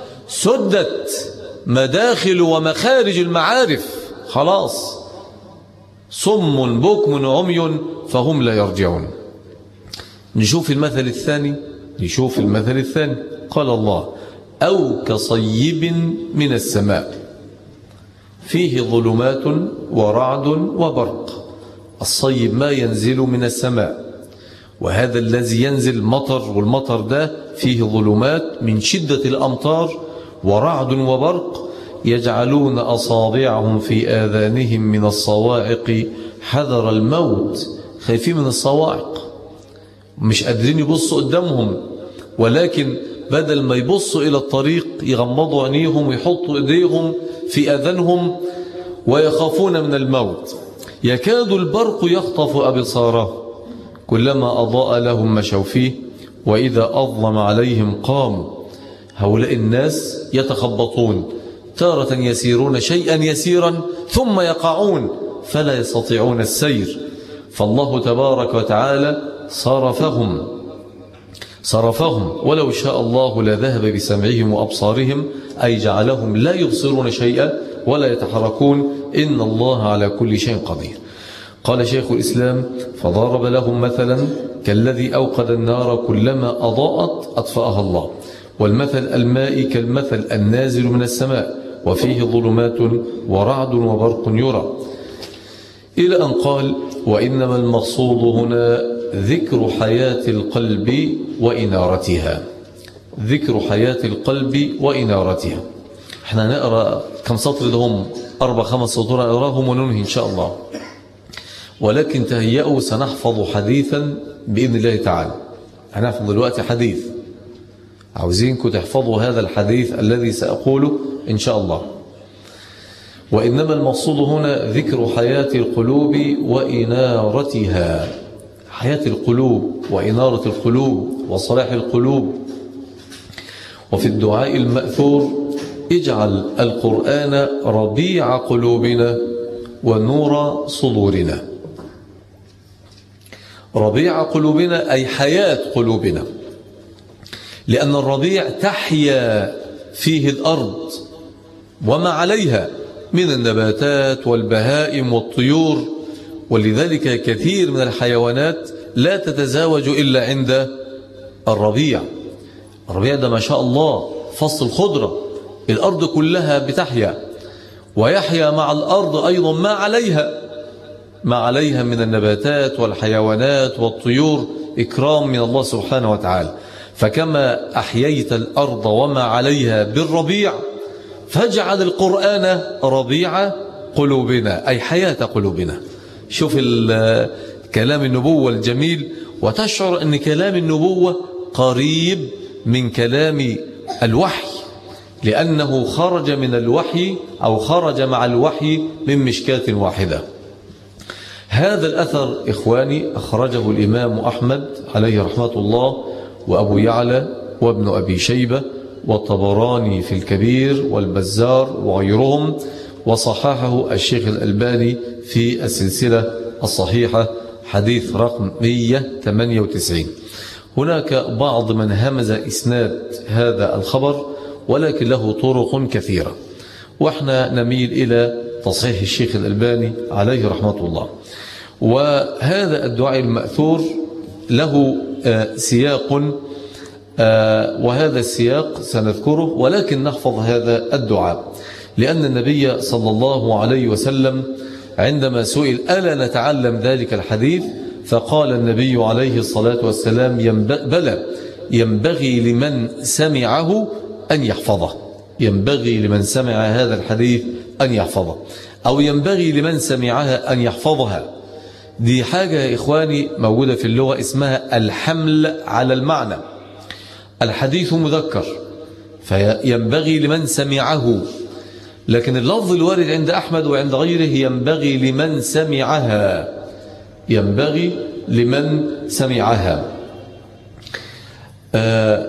سدت مداخل ومخارج المعارف خلاص صم بكم عمي فهم لا يرجعون نشوف المثل الثاني نشوف المثل الثاني قال الله أو كصيب من السماء فيه ظلمات ورعد وبرق الصيب ما ينزل من السماء وهذا الذي ينزل مطر والمطر ده فيه ظلمات من شدة الأمطار ورعد وبرق يجعلون أصابعهم في آذانهم من الصواعق حذر الموت خايفين من الصواعق مش قادرين يبصوا قدامهم ولكن بدل ما يبصوا إلى الطريق يغمضوا عينيهم ويحطوا إيديهم في أذانهم ويخافون من الموت يكاد البرق يخطف أبصاره كلما أضاء لهم مشوا فيه وإذا أظلم عليهم قاموا هؤلاء الناس يتخبطون تارة يسيرون شيئا يسيرا ثم يقعون فلا يستطيعون السير فالله تبارك وتعالى صرفهم صرفهم ولو شاء الله لذهب بسمعهم وأبصارهم أي جعلهم لا يبصرون شيئا ولا يتحركون إن الله على كل شيء قدير قال شيخ الإسلام فضرب لهم مثلا كالذي أوقد النار كلما أضاءت أطفأها الله والمثل الماء كالمثل النازل من السماء وفيه ظلمات ورعد وبرق يرى إلى أن قال وإنما المقصود هنا ذكر حياة القلب وإنارتها ذكر حياة القلب وإنارتها احنا نقرأ كم سطر لهم أربع خمس سطور نقراهم وننهي إن شاء الله ولكن تهيئوا سنحفظ حديثا بإذن الله تعالى هنحفظ دلوقتي حديث عاوزينكم تحفظوا هذا الحديث الذي سأقوله إن شاء الله وإنما المقصود هنا ذكر حياة القلوب وإنارتها حياة القلوب وإنارة القلوب وصلاح القلوب وفي الدعاء المأثور اجعل القرآن ربيع قلوبنا ونور صدورنا ربيع قلوبنا أي حياة قلوبنا لأن الربيع تحيا فيه الأرض وما عليها من النباتات والبهائم والطيور ولذلك كثير من الحيوانات لا تتزاوج إلا عند الربيع الربيع ده ما شاء الله فصل الخضرة الأرض كلها بتحيا ويحيا مع الأرض أيضا ما عليها ما عليها من النباتات والحيوانات والطيور إكرام من الله سبحانه وتعالى فكما أحييت الأرض وما عليها بالربيع فاجعل القرآن ربيع قلوبنا أي حياة قلوبنا شوف كلام النبوة الجميل وتشعر أن كلام النبوة قريب من كلام الوحي لأنه خرج من الوحي أو خرج مع الوحي من مشكاة واحدة هذا الأثر إخواني أخرجه الإمام أحمد عليه رحمة الله وأبو يعلى وابن أبي شيبة والطبراني في الكبير والبزار وغيرهم وصححه الشيخ الألباني في السلسلة الصحيحة حديث رقم 198 هناك بعض من همز إسناد هذا الخبر ولكن له طرق كثيرة وإحنا نميل إلى تصحيح الشيخ الألباني عليه رحمة الله وهذا الدعاء المأثور له آه، سياق آه، وهذا السياق سنذكره ولكن نحفظ هذا الدعاء لأن النبي صلى الله عليه وسلم عندما سئل ألا نتعلم ذلك الحديث فقال النبي عليه الصلاة والسلام بلى ينبغي لمن سمعه أن يحفظه ينبغي لمن سمع هذا الحديث أن يحفظه أو ينبغي لمن سمعها أن يحفظها دي حاجة يا إخواني موجودة في اللغة اسمها الحمل على المعنى الحديث مذكر فينبغي لمن سمعه لكن اللفظ الوارد عند أحمد وعند غيره ينبغي لمن سمعها ينبغي لمن سمعها آه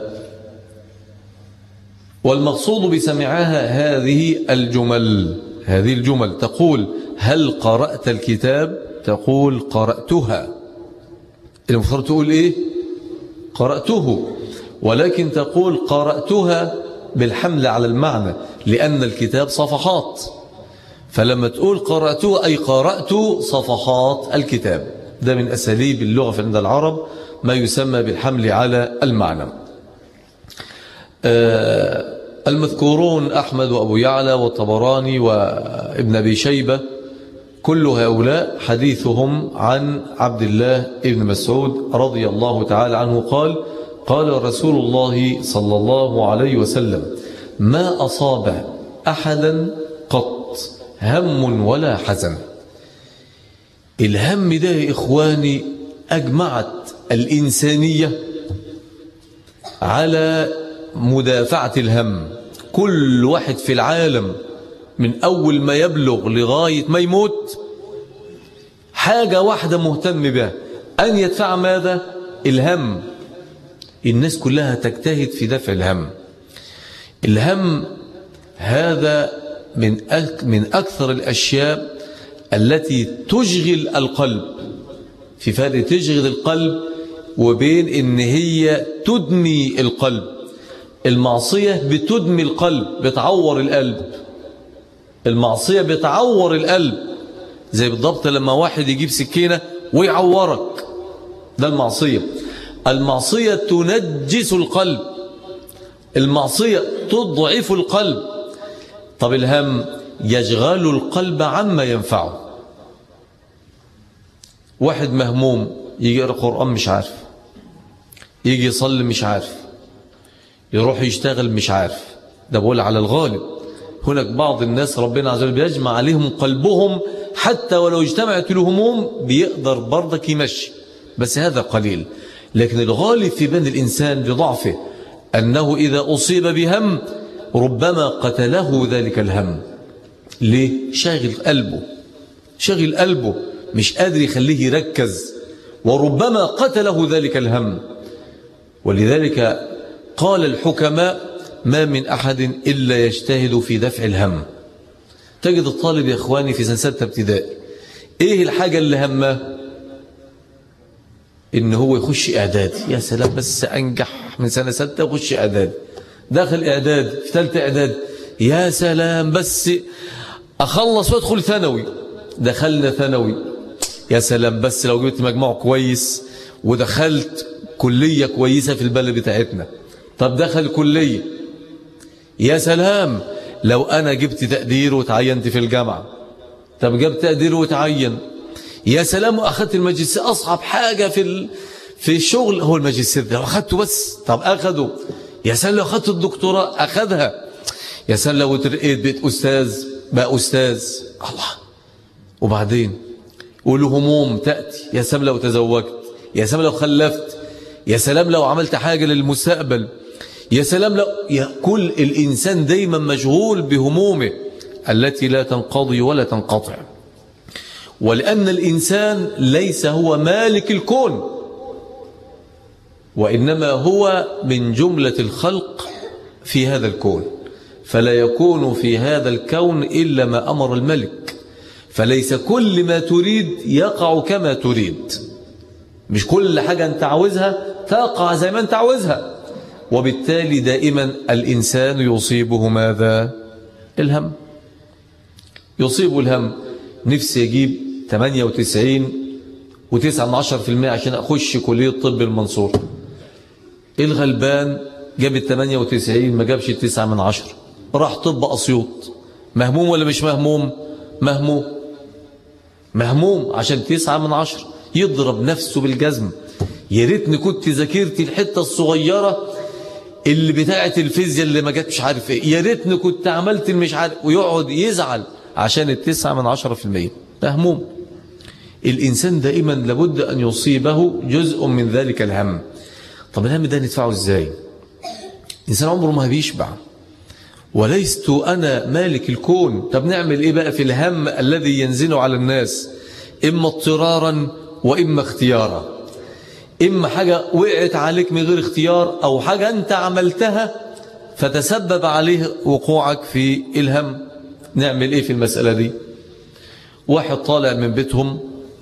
والمقصود بسمعها هذه الجمل هذه الجمل تقول هل قرأت الكتاب تقول قرأتها المفروض تقول إيه قرأته ولكن تقول قرأتها بالحمل على المعنى لأن الكتاب صفحات فلما تقول قرأته أي قرأت صفحات الكتاب ده من أساليب اللغة عند العرب ما يسمى بالحمل على المعنى آه، المذكورون أحمد وأبو يعلى والطبراني وابن أبي شيبة كل هؤلاء حديثهم عن عبد الله ابن مسعود رضي الله تعالى عنه قال قال رسول الله صلى الله عليه وسلم ما أصاب أحدا قط هم ولا حزن الهم ده يا إخواني أجمعت الإنسانية على مدافعة الهم كل واحد في العالم من أول ما يبلغ لغاية ما يموت حاجة واحدة مهتم بها أن يدفع ماذا الهم الناس كلها تجتهد في دفع الهم الهم هذا من من أكثر الأشياء التي تشغل القلب في فرق تشغل القلب وبين ان هي تدمي القلب المعصية بتدمي القلب بتعور القلب المعصية بتعور القلب زي بالضبط لما واحد يجيب سكينة ويعورك ده المعصية المعصية تنجس القلب المعصية تضعف القلب طب الهم يشغل القلب عما ينفعه واحد مهموم يجي يقرأ قرآن مش عارف يجي يصلي مش عارف يروح يشتغل مش عارف ده بقول على الغالب هناك بعض الناس ربنا عز وجل بيجمع عليهم قلبهم حتى ولو اجتمعت الهموم بيقدر برضك يمشي بس هذا قليل لكن الغالب في بين الإنسان بضعفه أنه إذا أصيب بهم ربما قتله ذلك الهم ليه شاغل قلبه شاغل قلبه مش قادر يخليه يركز وربما قتله ذلك الهم ولذلك قال الحكماء ما من أحد إلا يجتهد في دفع الهم تجد الطالب يا إخواني في سنة ستة ابتدائي إيه الحاجة اللي همه إن هو يخش إعداد يا سلام بس أنجح من سنة ستة وخش إعداد داخل إعداد في ثالثة إعداد يا سلام بس أخلص وأدخل ثانوي دخلنا ثانوي يا سلام بس لو جبت مجموع كويس ودخلت كلية كويسة في البلد بتاعتنا طب دخل كلية يا سلام لو أنا جبت تقدير وتعينت في الجامعة طب جبت تقدير وتعين يا سلام وأخذت الماجستير أصعب حاجة في في الشغل هو الماجستير ده أخذته بس طب أخذه يا سلام لو أخذت الدكتوراه أخذها يا سلام لو ترقيت بيت أستاذ بقى أستاذ الله وبعدين والهموم تأتي يا سلام لو تزوجت يا سلام لو خلفت يا سلام لو عملت حاجة للمستقبل يا سلام لو يا كل الإنسان دايما مشغول بهمومه التي لا تنقضي ولا تنقطع ولأن الإنسان ليس هو مالك الكون وإنما هو من جملة الخلق في هذا الكون فلا يكون في هذا الكون إلا ما أمر الملك فليس كل ما تريد يقع كما تريد مش كل حاجة أنت عاوزها تقع زي ما أنت عاوزها وبالتالي دائما الإنسان يصيبه ماذا الهم يصيبه الهم نفسي يجيب 98 وتسعة من عشر في المئة عشان أخش كلية طب المنصور الغلبان جاب الثمانية وتسعين ما جابش التسعة من عشر راح طب أسيوط مهموم ولا مش مهموم مهموم مهموم عشان تسعة من عشر يضرب نفسه بالجزم يا ريتني كنت ذاكرت الحتة الصغيرة اللي بتاعت الفيزياء اللي ما جت مش عارف ايه يا ريتني كنت عملت مش عارف ويقعد يزعل عشان التسعة من عشرة في المية مهموم الإنسان دائما لابد أن يصيبه جزء من ذلك الهم طب الهم ده ندفعه ازاي الإنسان عمره ما بيشبع وليست أنا مالك الكون طب نعمل إيه بقى في الهم الذي ينزل على الناس إما اضطرارا وإما اختيارا إما حاجة وقعت عليك من غير اختيار أو حاجة أنت عملتها فتسبب عليه وقوعك في الهم نعمل إيه في المسألة دي واحد طالع من بيتهم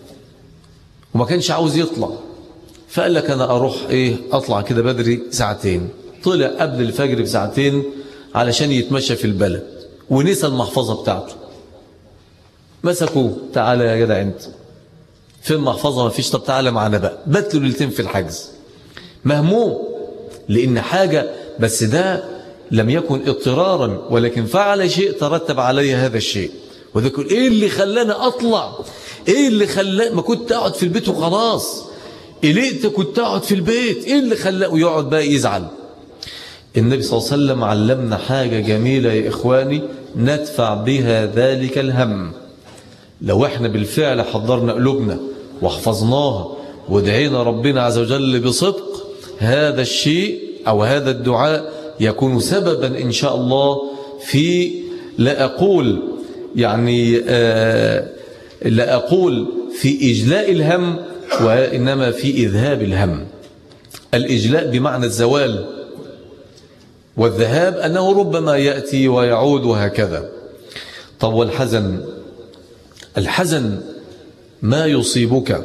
وما كانش عاوز يطلع فقال لك أنا أروح إيه أطلع كده بدري ساعتين طلع قبل الفجر بساعتين علشان يتمشى في البلد ونسى المحفظة بتاعته مسكوه تعالى يا جدع انت في المحفظة ما فيش طب تعالى معنا بقى بات له ليلتين في الحجز مهموم لأن حاجة بس ده لم يكن اضطرارا ولكن فعل شيء ترتب عليه هذا الشيء وذكر ايه اللي خلاني اطلع ايه اللي خلاني ما كنت اقعد في البيت وخلاص قلقت كنت اقعد في البيت ايه اللي خلاه ويقعد بقى يزعل النبي صلى الله عليه وسلم علمنا حاجة جميلة يا إخواني ندفع بها ذلك الهم لو احنا بالفعل حضرنا قلوبنا وحفظناها ودعينا ربنا عز وجل بصدق هذا الشيء أو هذا الدعاء يكون سببا إن شاء الله في لا أقول يعني آه لا أقول في إجلاء الهم وإنما في إذهاب الهم الإجلاء بمعنى الزوال والذهاب أنه ربما يأتي ويعود وهكذا طب والحزن الحزن ما يصيبك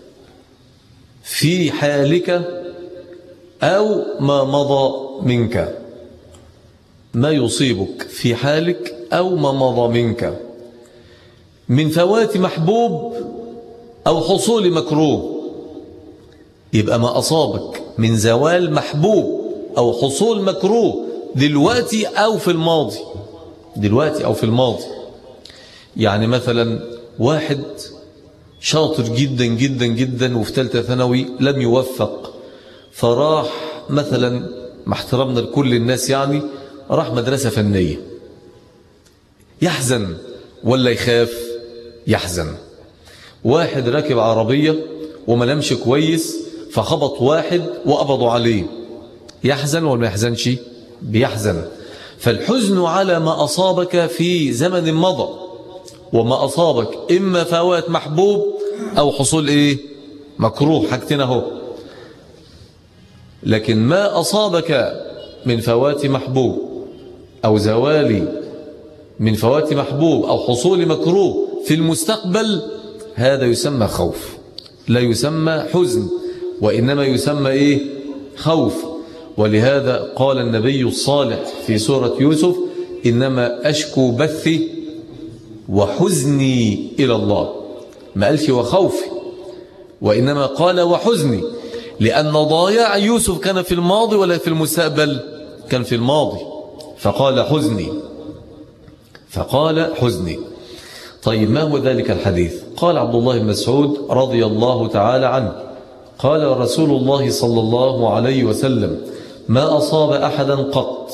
في حالك أو ما مضى منك ما يصيبك في حالك أو ما مضى منك من فوات محبوب أو حصول مكروه يبقى ما أصابك من زوال محبوب أو حصول مكروه دلوقتي أو في الماضي دلوقتي أو في الماضي يعني مثلا واحد شاطر جدا جدا جدا وفي ثالثه ثانوي لم يوفق فراح مثلا مع احترامنا لكل الناس يعني راح مدرسة فنية يحزن ولا يخاف يحزن واحد راكب عربية وما نمشي كويس فخبط واحد وقبضوا عليه يحزن ولا ما يحزنش بيحزن فالحزن على ما أصابك في زمن مضى وما أصابك إما فوات محبوب أو حصول إيه مكروه حاجتين اهو لكن ما أصابك من فوات محبوب أو زوال من فوات محبوب أو حصول مكروه في المستقبل هذا يسمى خوف لا يسمى حزن وإنما يسمى إيه خوف ولهذا قال النبي الصالح في سورة يوسف إنما أشكو بثي وحزني إلى الله ما قالش وخوفي وإنما قال وحزني لأن ضايع يوسف كان في الماضي ولا في المستقبل كان في الماضي فقال حزني فقال حزني طيب ما هو ذلك الحديث قال عبد الله بن مسعود رضي الله تعالى عنه قال رسول الله صلى الله عليه وسلم ما أصاب أحدا قط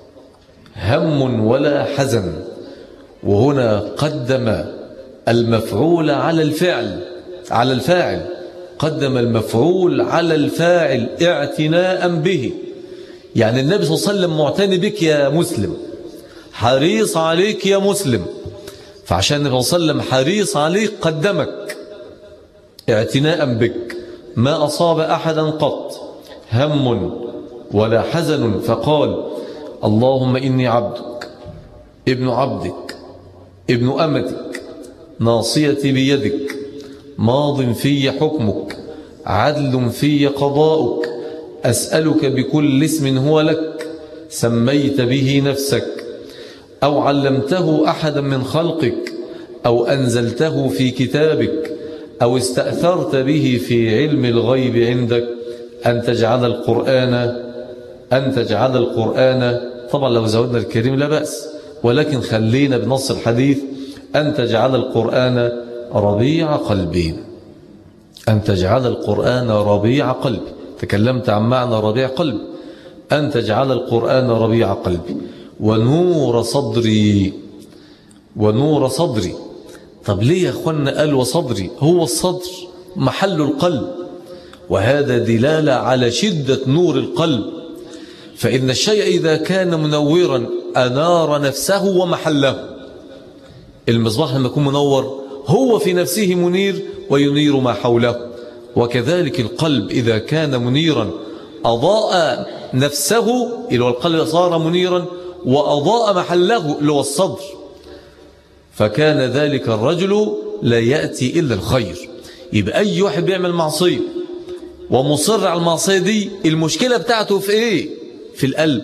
هم ولا حزن وهنا قدم المفعول على الفعل على الفاعل قدم المفعول على الفاعل اعتناء به يعني النبي صلى الله عليه وسلم معتني بك يا مسلم حريص عليك يا مسلم فعشان النبي صلى الله عليه وسلم حريص عليك قدمك اعتناء بك ما أصاب أحدا قط هم ولا حزن فقال اللهم إني عبدك ابن عبدك ابن أمتك ناصيتي بيدك ماض في حكمك عدل في قضاؤك أسألك بكل اسم هو لك سميت به نفسك أو علمته أحدا من خلقك أو أنزلته في كتابك أو استأثرت به في علم الغيب عندك أن تجعل القرآن أن تجعل القرآن طبعا لو زودنا الكريم لا بأس ولكن خلينا بنص الحديث أن تجعل القرآن ربيع قلبي أن تجعل القرآن ربيع قلبي تكلمت عن معنى ربيع قلب أن تجعل القرآن ربيع قلبي ونور صدري ونور صدري طب ليه يا أخوانا قال وصدري هو الصدر محل القلب وهذا دلالة على شدة نور القلب فإن الشيء إذا كان منورا أنار نفسه ومحله المصباح لما يكون منور هو في نفسه منير وينير ما حوله وكذلك القلب إذا كان منيرا أضاء نفسه إلى القلب صار منيرا وأضاء محله اللي هو الصدر فكان ذلك الرجل لا يأتي إلا الخير يبقى أي واحد بيعمل معصية ومصر على المعصية دي المشكلة بتاعته في إيه في القلب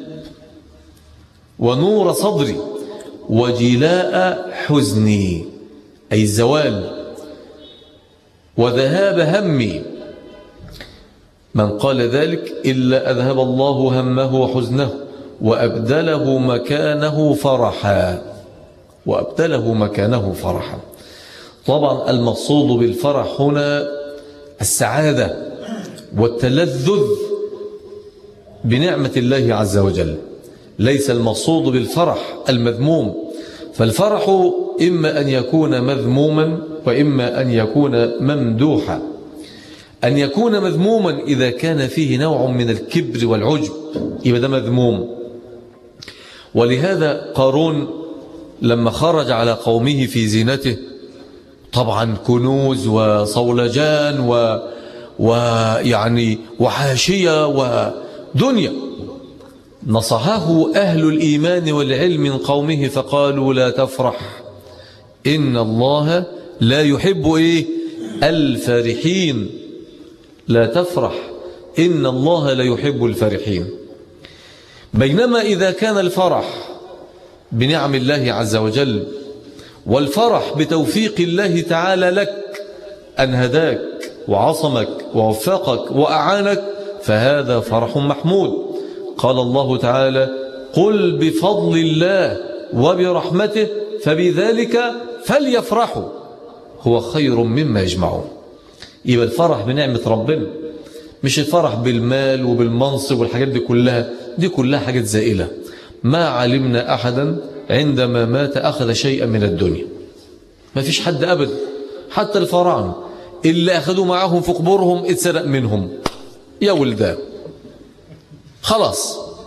ونور صدري وجلاء حزني أي الزوال وذهاب همي من قال ذلك إلا أذهب الله همه وحزنه وأبدله مكانه فرحا وأبدله مكانه فرحا طبعا المقصود بالفرح هنا السعادة والتلذذ بنعمة الله عز وجل ليس المقصود بالفرح المذموم فالفرح إما أن يكون مذموما وإما أن يكون ممدوحا أن يكون مذموما إذا كان فيه نوع من الكبر والعجب يبقى ده مذموم ولهذا قارون لما خرج على قومه في زينته طبعا كنوز وصولجان و ويعني وحاشية ودنيا نصحه أهل الإيمان والعلم من قومه فقالوا لا تفرح إن الله لا يحب إيه الفرحين لا تفرح إن الله لا يحب الفرحين بينما إذا كان الفرح بنعم الله عز وجل والفرح بتوفيق الله تعالى لك أن هداك وعصمك ووفقك وأعانك فهذا فرح محمود قال الله تعالى قل بفضل الله وبرحمته فبذلك فليفرحوا هو خير مما يجمعون يبقى الفرح بنعمة ربنا مش الفرح بالمال وبالمنصب والحاجات دي كلها دي كلها حاجات زائلة ما علمنا أحدا عندما مات أخذ شيئا من الدنيا ما فيش حد أبدا حتى الفراعنة اللي أخذوا معهم في قبورهم اتسرق منهم يا ولدان خلاص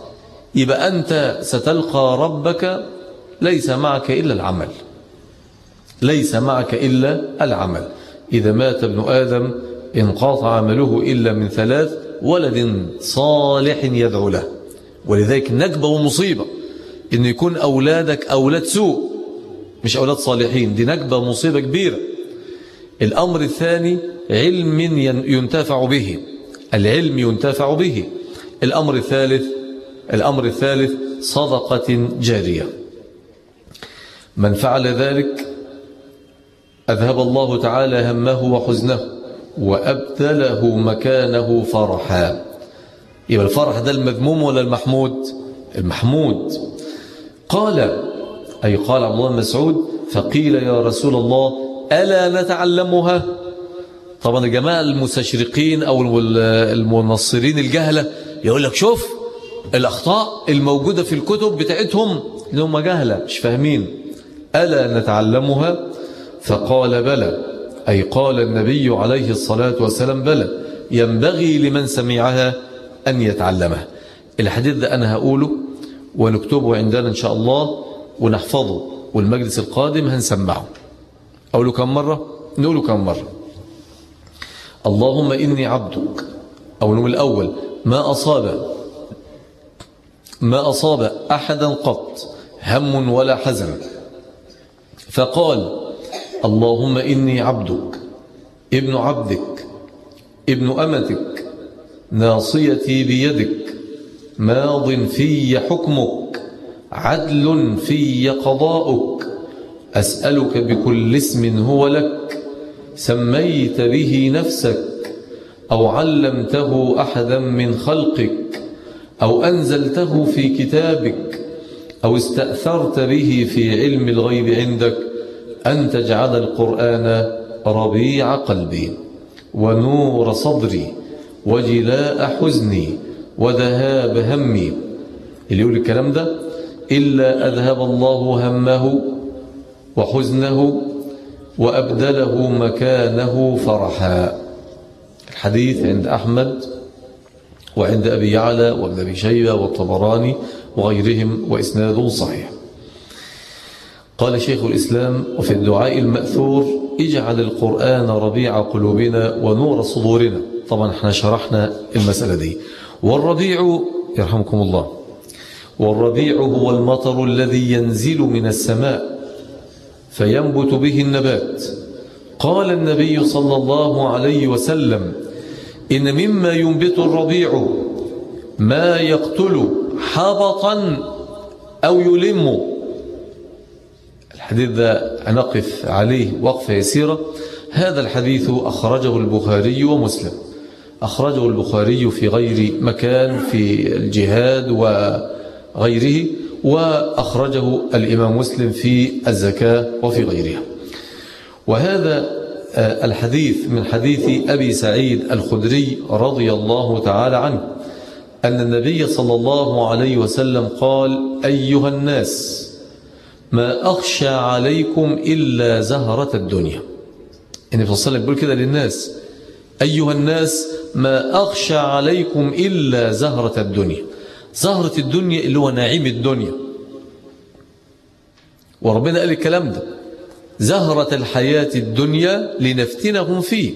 يبقى أنت ستلقى ربك ليس معك إلا العمل ليس معك إلا العمل إذا مات ابن آدم انقاطع عمله إلا من ثلاث ولد صالح يدعو له ولذلك نكبة ومصيبة إن يكون أولادك أولاد سوء مش أولاد صالحين دي نكبة مصيبة كبيرة الأمر الثاني علم ينتفع به العلم ينتفع به الأمر الثالث الأمر الثالث صدقة جارية من فعل ذلك أذهب الله تعالى همه وحزنه وأبدله مكانه فرحا يبقى الفرح ده المذموم ولا المحمود المحمود قال أي قال عبد الله مسعود فقيل يا رسول الله ألا نتعلمها طبعا الجماعة المستشرقين أو المنصرين الجهلة يقول لك شوف الأخطاء الموجودة في الكتب بتاعتهم اللي هم جهلة مش فاهمين ألا نتعلمها فقال بلى أي قال النبي عليه الصلاة والسلام بلى ينبغي لمن سمعها أن يتعلمها الحديث ده أنا هقوله ونكتبه عندنا إن شاء الله ونحفظه والمجلس القادم هنسمعه أقوله كم مرة نقوله كم مرة اللهم إني عبدك أو نقول الأول ما أصاب ما أصاب أحدا قط هم ولا حزن فقال اللهم إني عبدك ابن عبدك ابن أمتك ناصيتي بيدك ماض في حكمك عدل في قضاؤك أسألك بكل اسم هو لك سميت به نفسك أو علمته أحدا من خلقك أو أنزلته في كتابك أو استأثرت به في علم الغيب عندك أن تجعل القرآن ربيع قلبي ونور صدري وجلاء حزني وذهاب همي اللي يقول الكلام ده إلا أذهب الله همه وحزنه وأبدله مكانه فرحا الحديث عند أحمد وعند أبي يعلى وابن أبي شيبة والطبراني وغيرهم وإسناد صحيح قال شيخ الإسلام وفي الدعاء المأثور اجعل القرآن ربيع قلوبنا ونور صدورنا طبعا احنا شرحنا المسألة دي والربيع يرحمكم الله والربيع هو المطر الذي ينزل من السماء فينبت به النبات قال النبي صلى الله عليه وسلم إن مما ينبت الربيع ما يقتل حبطا أو يلم الحديث ذا نقف عليه وقفة يسيرة هذا الحديث أخرجه البخاري ومسلم أخرجه البخاري في غير مكان في الجهاد وغيره وأخرجه الإمام مسلم في الزكاة وفي غيرها وهذا الحديث من حديث أبي سعيد الخدري رضي الله تعالى عنه أن النبي صلى الله عليه وسلم قال أيها الناس ما أخشى عليكم إلا زهرة الدنيا النبي صلى الله عليه وسلم يقول كده للناس أيها الناس ما أخشى عليكم إلا زهرة الدنيا زهرة الدنيا اللي هو نعيم الدنيا وربنا قال الكلام ده زهرة الحياة الدنيا لنفتنهم فيه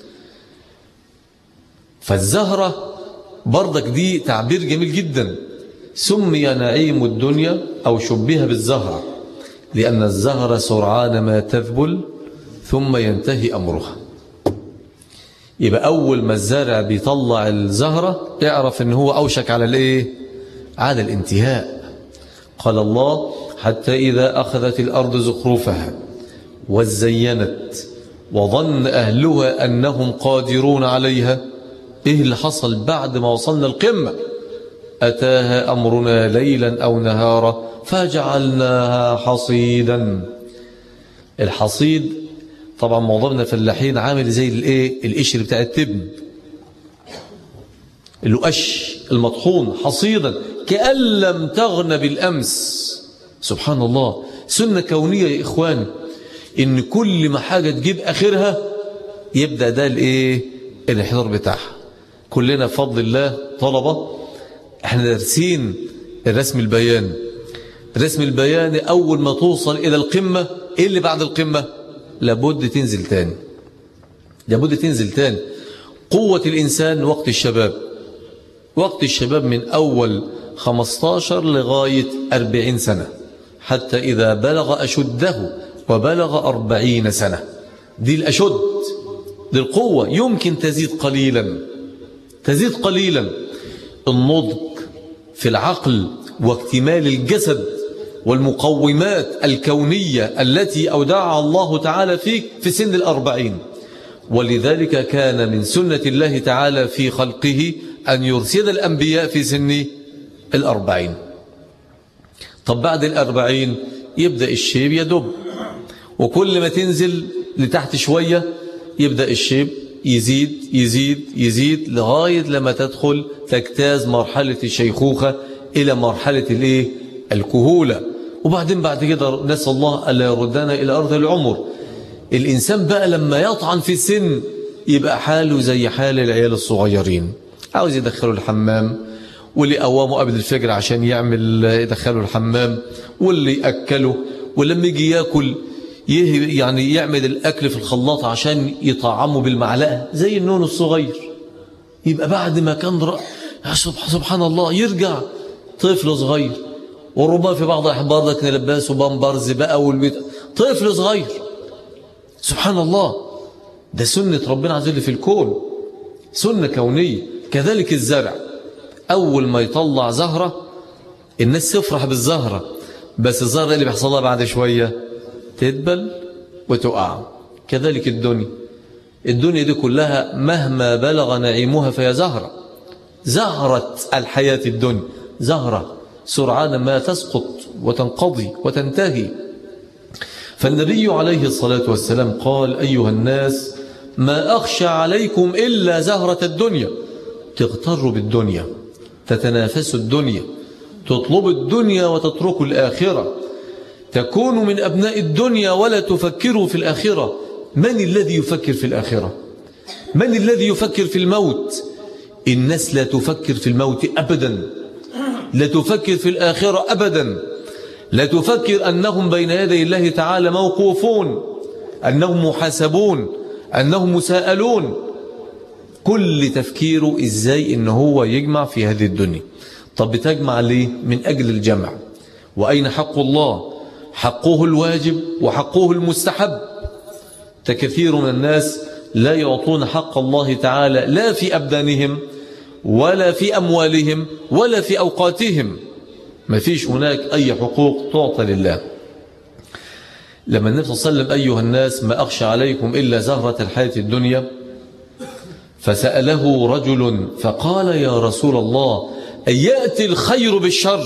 فالزهرة برضك دي تعبير جميل جدا سمي نعيم الدنيا أو شبه بالزهرة لأن الزهرة سرعان ما تذبل ثم ينتهي أمرها يبقى أول ما الزارع بيطلع الزهرة اعرف ان هو أوشك على الايه على الانتهاء قال الله حتى إذا أخذت الأرض زخرفها وزينت وظن أهلها أنهم قادرون عليها إيه اللي حصل بعد ما وصلنا القمة أتاها أمرنا ليلا أو نهارا فجعلناها حصيدا الحصيد طبعا معظمنا فلاحين عامل زي الايه القشر بتاع التبن القش المطحون حصيدا كأن لم تغن بالأمس سبحان الله سنة كونية يا إخواني إن كل ما حاجة تجيب آخرها يبدأ ده الإيه الانحدار بتاعها كلنا بفضل الله طلبة احنا دارسين الرسم البياني الرسم البياني أول ما توصل إلى القمة إيه اللي بعد القمة لابد تنزل تاني لابد تنزل تاني قوة الإنسان وقت الشباب وقت الشباب من أول 15 لغاية 40 سنة حتى إذا بلغ أشده وبلغ أربعين سنة دي الأشد دي القوة يمكن تزيد قليلا تزيد قليلا النضج في العقل واكتمال الجسد والمقومات الكونية التي أودعها الله تعالى فيك في سن الأربعين ولذلك كان من سنة الله تعالى في خلقه أن يرسل الأنبياء في سن الأربعين طب بعد الأربعين يبدأ الشيب يدب وكل ما تنزل لتحت شوية يبدأ الشيب يزيد يزيد يزيد لغاية لما تدخل تجتاز مرحلة الشيخوخة إلى مرحلة الايه الكهولة وبعدين بعد كده نسأل الله ألا يردنا إلى أرض العمر الإنسان بقى لما يطعن في السن يبقى حاله زي حال العيال الصغيرين عاوز يدخله الحمام واللي قوامه قبل الفجر عشان يعمل يدخله الحمام واللي يأكله ولما يجي ياكل يعني يعمل الأكل في الخلاط عشان يطعمه بالمعلقة زي النون الصغير يبقى بعد ما كان رأ... سبحان الله يرجع طفل صغير وربما في بعض الأحبار ذلك نلباسه بامبرز بقى والبيت طفل صغير سبحان الله ده سنة ربنا عز وجل في الكون سنة كونية كذلك الزرع أول ما يطلع زهرة الناس تفرح بالزهرة بس الزهرة اللي بيحصل لها بعد شوية تدبل وتقع كذلك الدنيا الدنيا دي كلها مهما بلغ نعيمها فهي زهرة زهرة الحياة الدنيا زهرة سرعان ما تسقط وتنقضي وتنتهي فالنبي عليه الصلاة والسلام قال أيها الناس ما أخشى عليكم إلا زهرة الدنيا تغتروا بالدنيا تتنافسوا الدنيا تطلبوا الدنيا وتتركوا الآخرة تكونوا من أبناء الدنيا ولا تفكروا في الآخرة من الذي يفكر في الآخرة من الذي يفكر في الموت الناس لا تفكر في الموت أبدا لا تفكر في الآخرة أبدا لا تفكر أنهم بين يدي الله تعالى موقوفون أنهم محاسبون أنهم مساءلون كل تفكيره إزاي إن هو يجمع في هذه الدنيا طب بتجمع ليه من أجل الجمع وأين حق الله حقه الواجب وحقه المستحب تكثير من الناس لا يعطون حق الله تعالى لا في أبدانهم ولا في أموالهم ولا في أوقاتهم ما فيش هناك أي حقوق تعطى لله لما النبي صلى الله عليه وسلم أيها الناس ما أخشى عليكم إلا زهرة الحياة الدنيا فسأله رجل فقال يا رسول الله أن يأتي الخير بالشر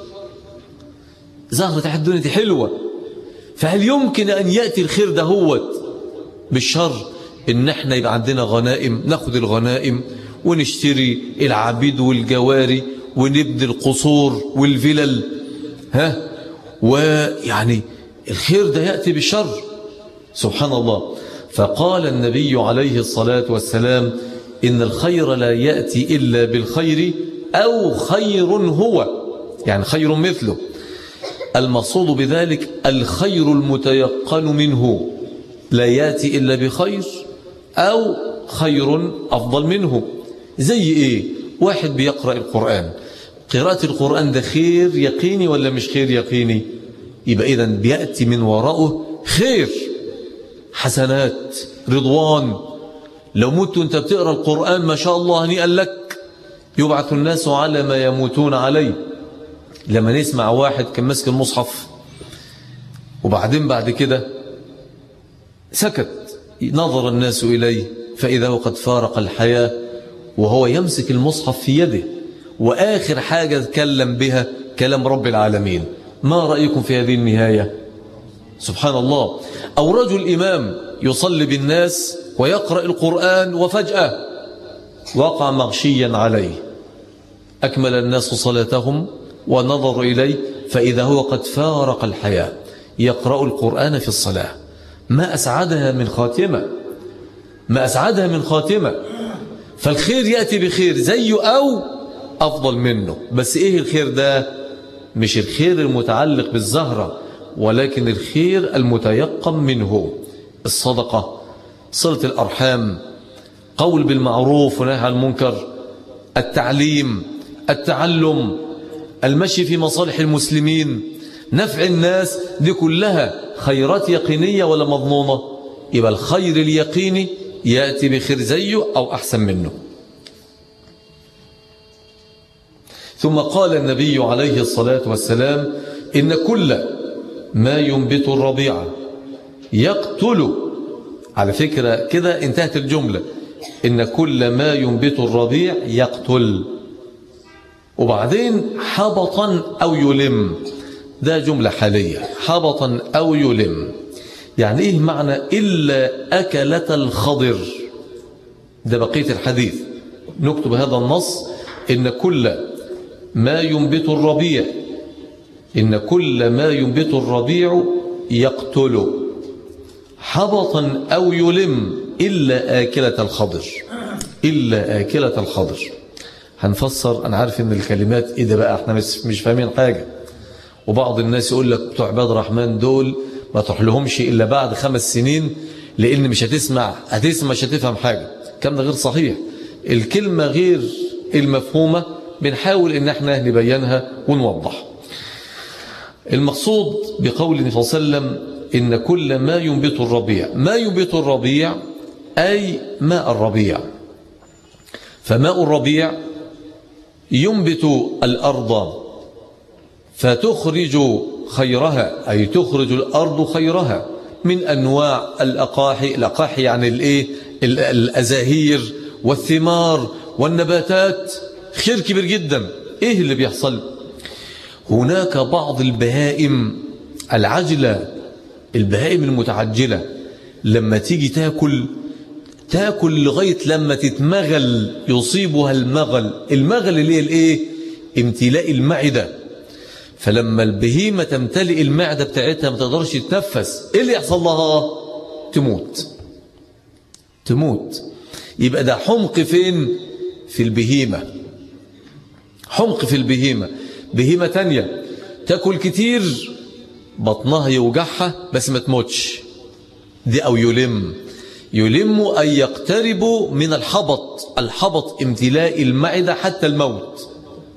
زهرة الدنيا دي حلوة فهل يمكن أن يأتي الخير دهوت بالشر إن احنا يبقى عندنا غنائم ناخد الغنائم ونشتري العبيد والجواري ونبني القصور والفلل ها ويعني الخير ده يأتي بالشر سبحان الله فقال النبي عليه الصلاة والسلام إن الخير لا يأتي إلا بالخير أو خير هو يعني خير مثله المقصود بذلك الخير المتيقن منه لا ياتي إلا بخير أو خير أفضل منه زي إيه واحد بيقرأ القرآن قراءة القرآن ده خير يقيني ولا مش خير يقيني يبقى إذا بيأتي من وراءه خير حسنات رضوان لو مت وانت بتقرأ القرآن ما شاء الله هنيئا لك يبعث الناس على ما يموتون عليه لما نسمع واحد كان ماسك المصحف وبعدين بعد كده سكت نظر الناس إليه فإذا هو قد فارق الحياة وهو يمسك المصحف في يده وآخر حاجة تكلم بها كلام رب العالمين ما رأيكم في هذه النهاية سبحان الله أو رجل إمام يصلي بالناس ويقرأ القرآن وفجأة وقع مغشيا عليه أكمل الناس صلاتهم ونظر إليه فإذا هو قد فارق الحياة يقرأ القرآن في الصلاة ما أسعدها من خاتمة ما أسعدها من خاتمة فالخير يأتي بخير زيه أو أفضل منه بس إيه الخير ده مش الخير المتعلق بالزهرة ولكن الخير المتيقن منه الصدقة صلة الأرحام قول بالمعروف ونهي عن المنكر التعليم التعلم المشي في مصالح المسلمين نفع الناس دي كلها خيرات يقينية ولا مضمونة يبقى الخير اليقيني يأتي بخير زيه أو أحسن منه ثم قال النبي عليه الصلاة والسلام إن كل ما ينبت الربيع يقتل على فكرة كده انتهت الجملة إن كل ما ينبت الربيع يقتل وبعدين حبطا أو يلم ده جملة حالية حبطا أو يلم يعني إيه معنى إلا أكلة الخضر ده بقية الحديث نكتب هذا النص إن كل ما ينبت الربيع إن كل ما ينبت الربيع يقتل حبطا أو يلم إلا آكلة الخضر إلا آكلة الخضر هنفسر أنا عارف إن الكلمات إيه ده بقى احنا مش فاهمين حاجة وبعض الناس يقول لك بتوع عباد الرحمن دول ما تروح لهمش إلا بعد خمس سنين لأن مش هتسمع هتسمع مش هتفهم حاجة الكلام ده غير صحيح الكلمة غير المفهومة بنحاول إن احنا نبينها ونوضح المقصود بقول النبي صلى الله عليه وسلم إن كل ما ينبت الربيع ما ينبت الربيع أي ماء الربيع فماء الربيع ينبت الأرض فتخرج خيرها أي تخرج الأرض خيرها من أنواع الأقاحي الأقاحي يعني الإيه الأزاهير والثمار والنباتات خير كبير جدا إيه اللي بيحصل هناك بعض البهائم العجلة البهائم المتعجلة لما تيجي تاكل تاكل لغاية لما تتمغل يصيبها المغل المغل اللي هي الايه امتلاء المعدة فلما البهيمة تمتلئ المعدة بتاعتها ما تقدرش تتنفس ايه اللي يحصل لها تموت تموت يبقى ده حمق فين في البهيمة حمق في البهيمة بهيمة تانية تاكل كتير بطنها يوجعها بس ما تموتش دي أو يلم يلم أن يقترب من الحبط الحبط امتلاء المعدة حتى الموت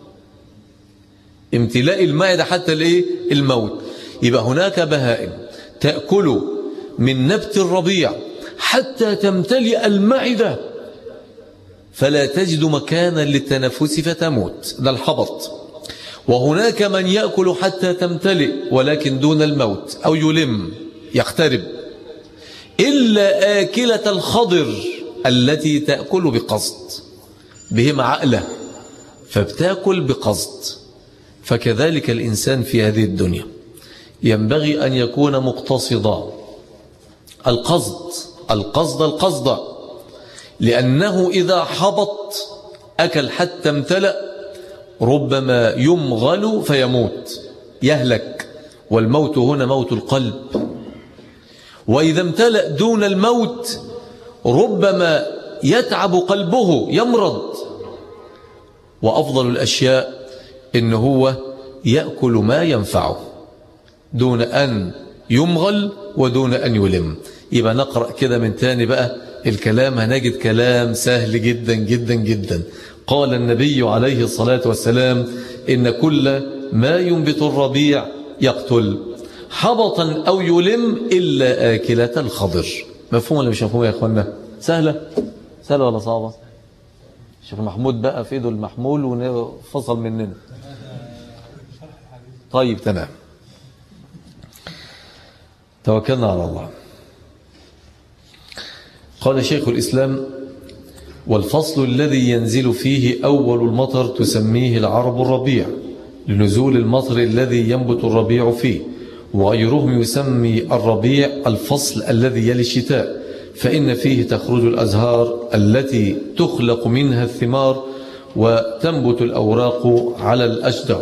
امتلاء المعدة حتى الايه الموت يبقى هناك بهائم تأكل من نبت الربيع حتى تمتلئ المعدة فلا تجد مكانا للتنفس فتموت ده الحبط وهناك من يأكل حتى تمتلئ ولكن دون الموت أو يلم يقترب إلا آكلة الخضر التي تأكل بقصد بهم عقلة فبتاكل بقصد فكذلك الإنسان في هذه الدنيا ينبغي أن يكون مقتصدا القصد القصد القصد لأنه إذا حبط أكل حتى امتلأ ربما يمغل فيموت يهلك والموت هنا موت القلب وإذا امتلأ دون الموت ربما يتعب قلبه يمرض وأفضل الأشياء إن هو يأكل ما ينفعه دون أن يمغل ودون أن يلم يبقى نقرأ كده من تاني بقى الكلام هنجد كلام سهل جدا جدا جدا قال النبي عليه الصلاة والسلام إن كل ما ينبت الربيع يقتل حبطا أو يلم إلا آكلة الخضر مفهوم ولا مش مفهوم يا أخوانا سهلة سهلة ولا صعبة شيخ محمود بقى في ايده المحمول وفصل مننا طيب تمام توكلنا على الله قال شيخ الإسلام والفصل الذي ينزل فيه أول المطر تسميه العرب الربيع لنزول المطر الذي ينبت الربيع فيه وغيرهم يسمي الربيع الفصل الذي يلي الشتاء فإن فيه تخرج الأزهار التي تخلق منها الثمار وتنبت الأوراق على الأشجار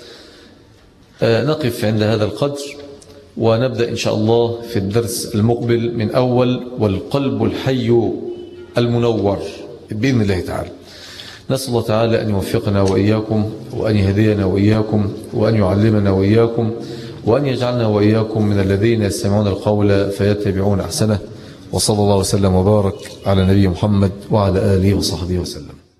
نقف عند هذا القدر ونبدأ إن شاء الله في الدرس المقبل من أول والقلب الحي المنور بإذن الله تعالى نسأل الله تعالى أن يوفقنا وإياكم وأن يهدينا وإياكم وأن يعلمنا وإياكم وأن يجعلنا وإياكم من الذين يستمعون القول فيتبعون أحسنه وصلى الله وسلم وبارك على نبي محمد وعلى آله وصحبه وسلم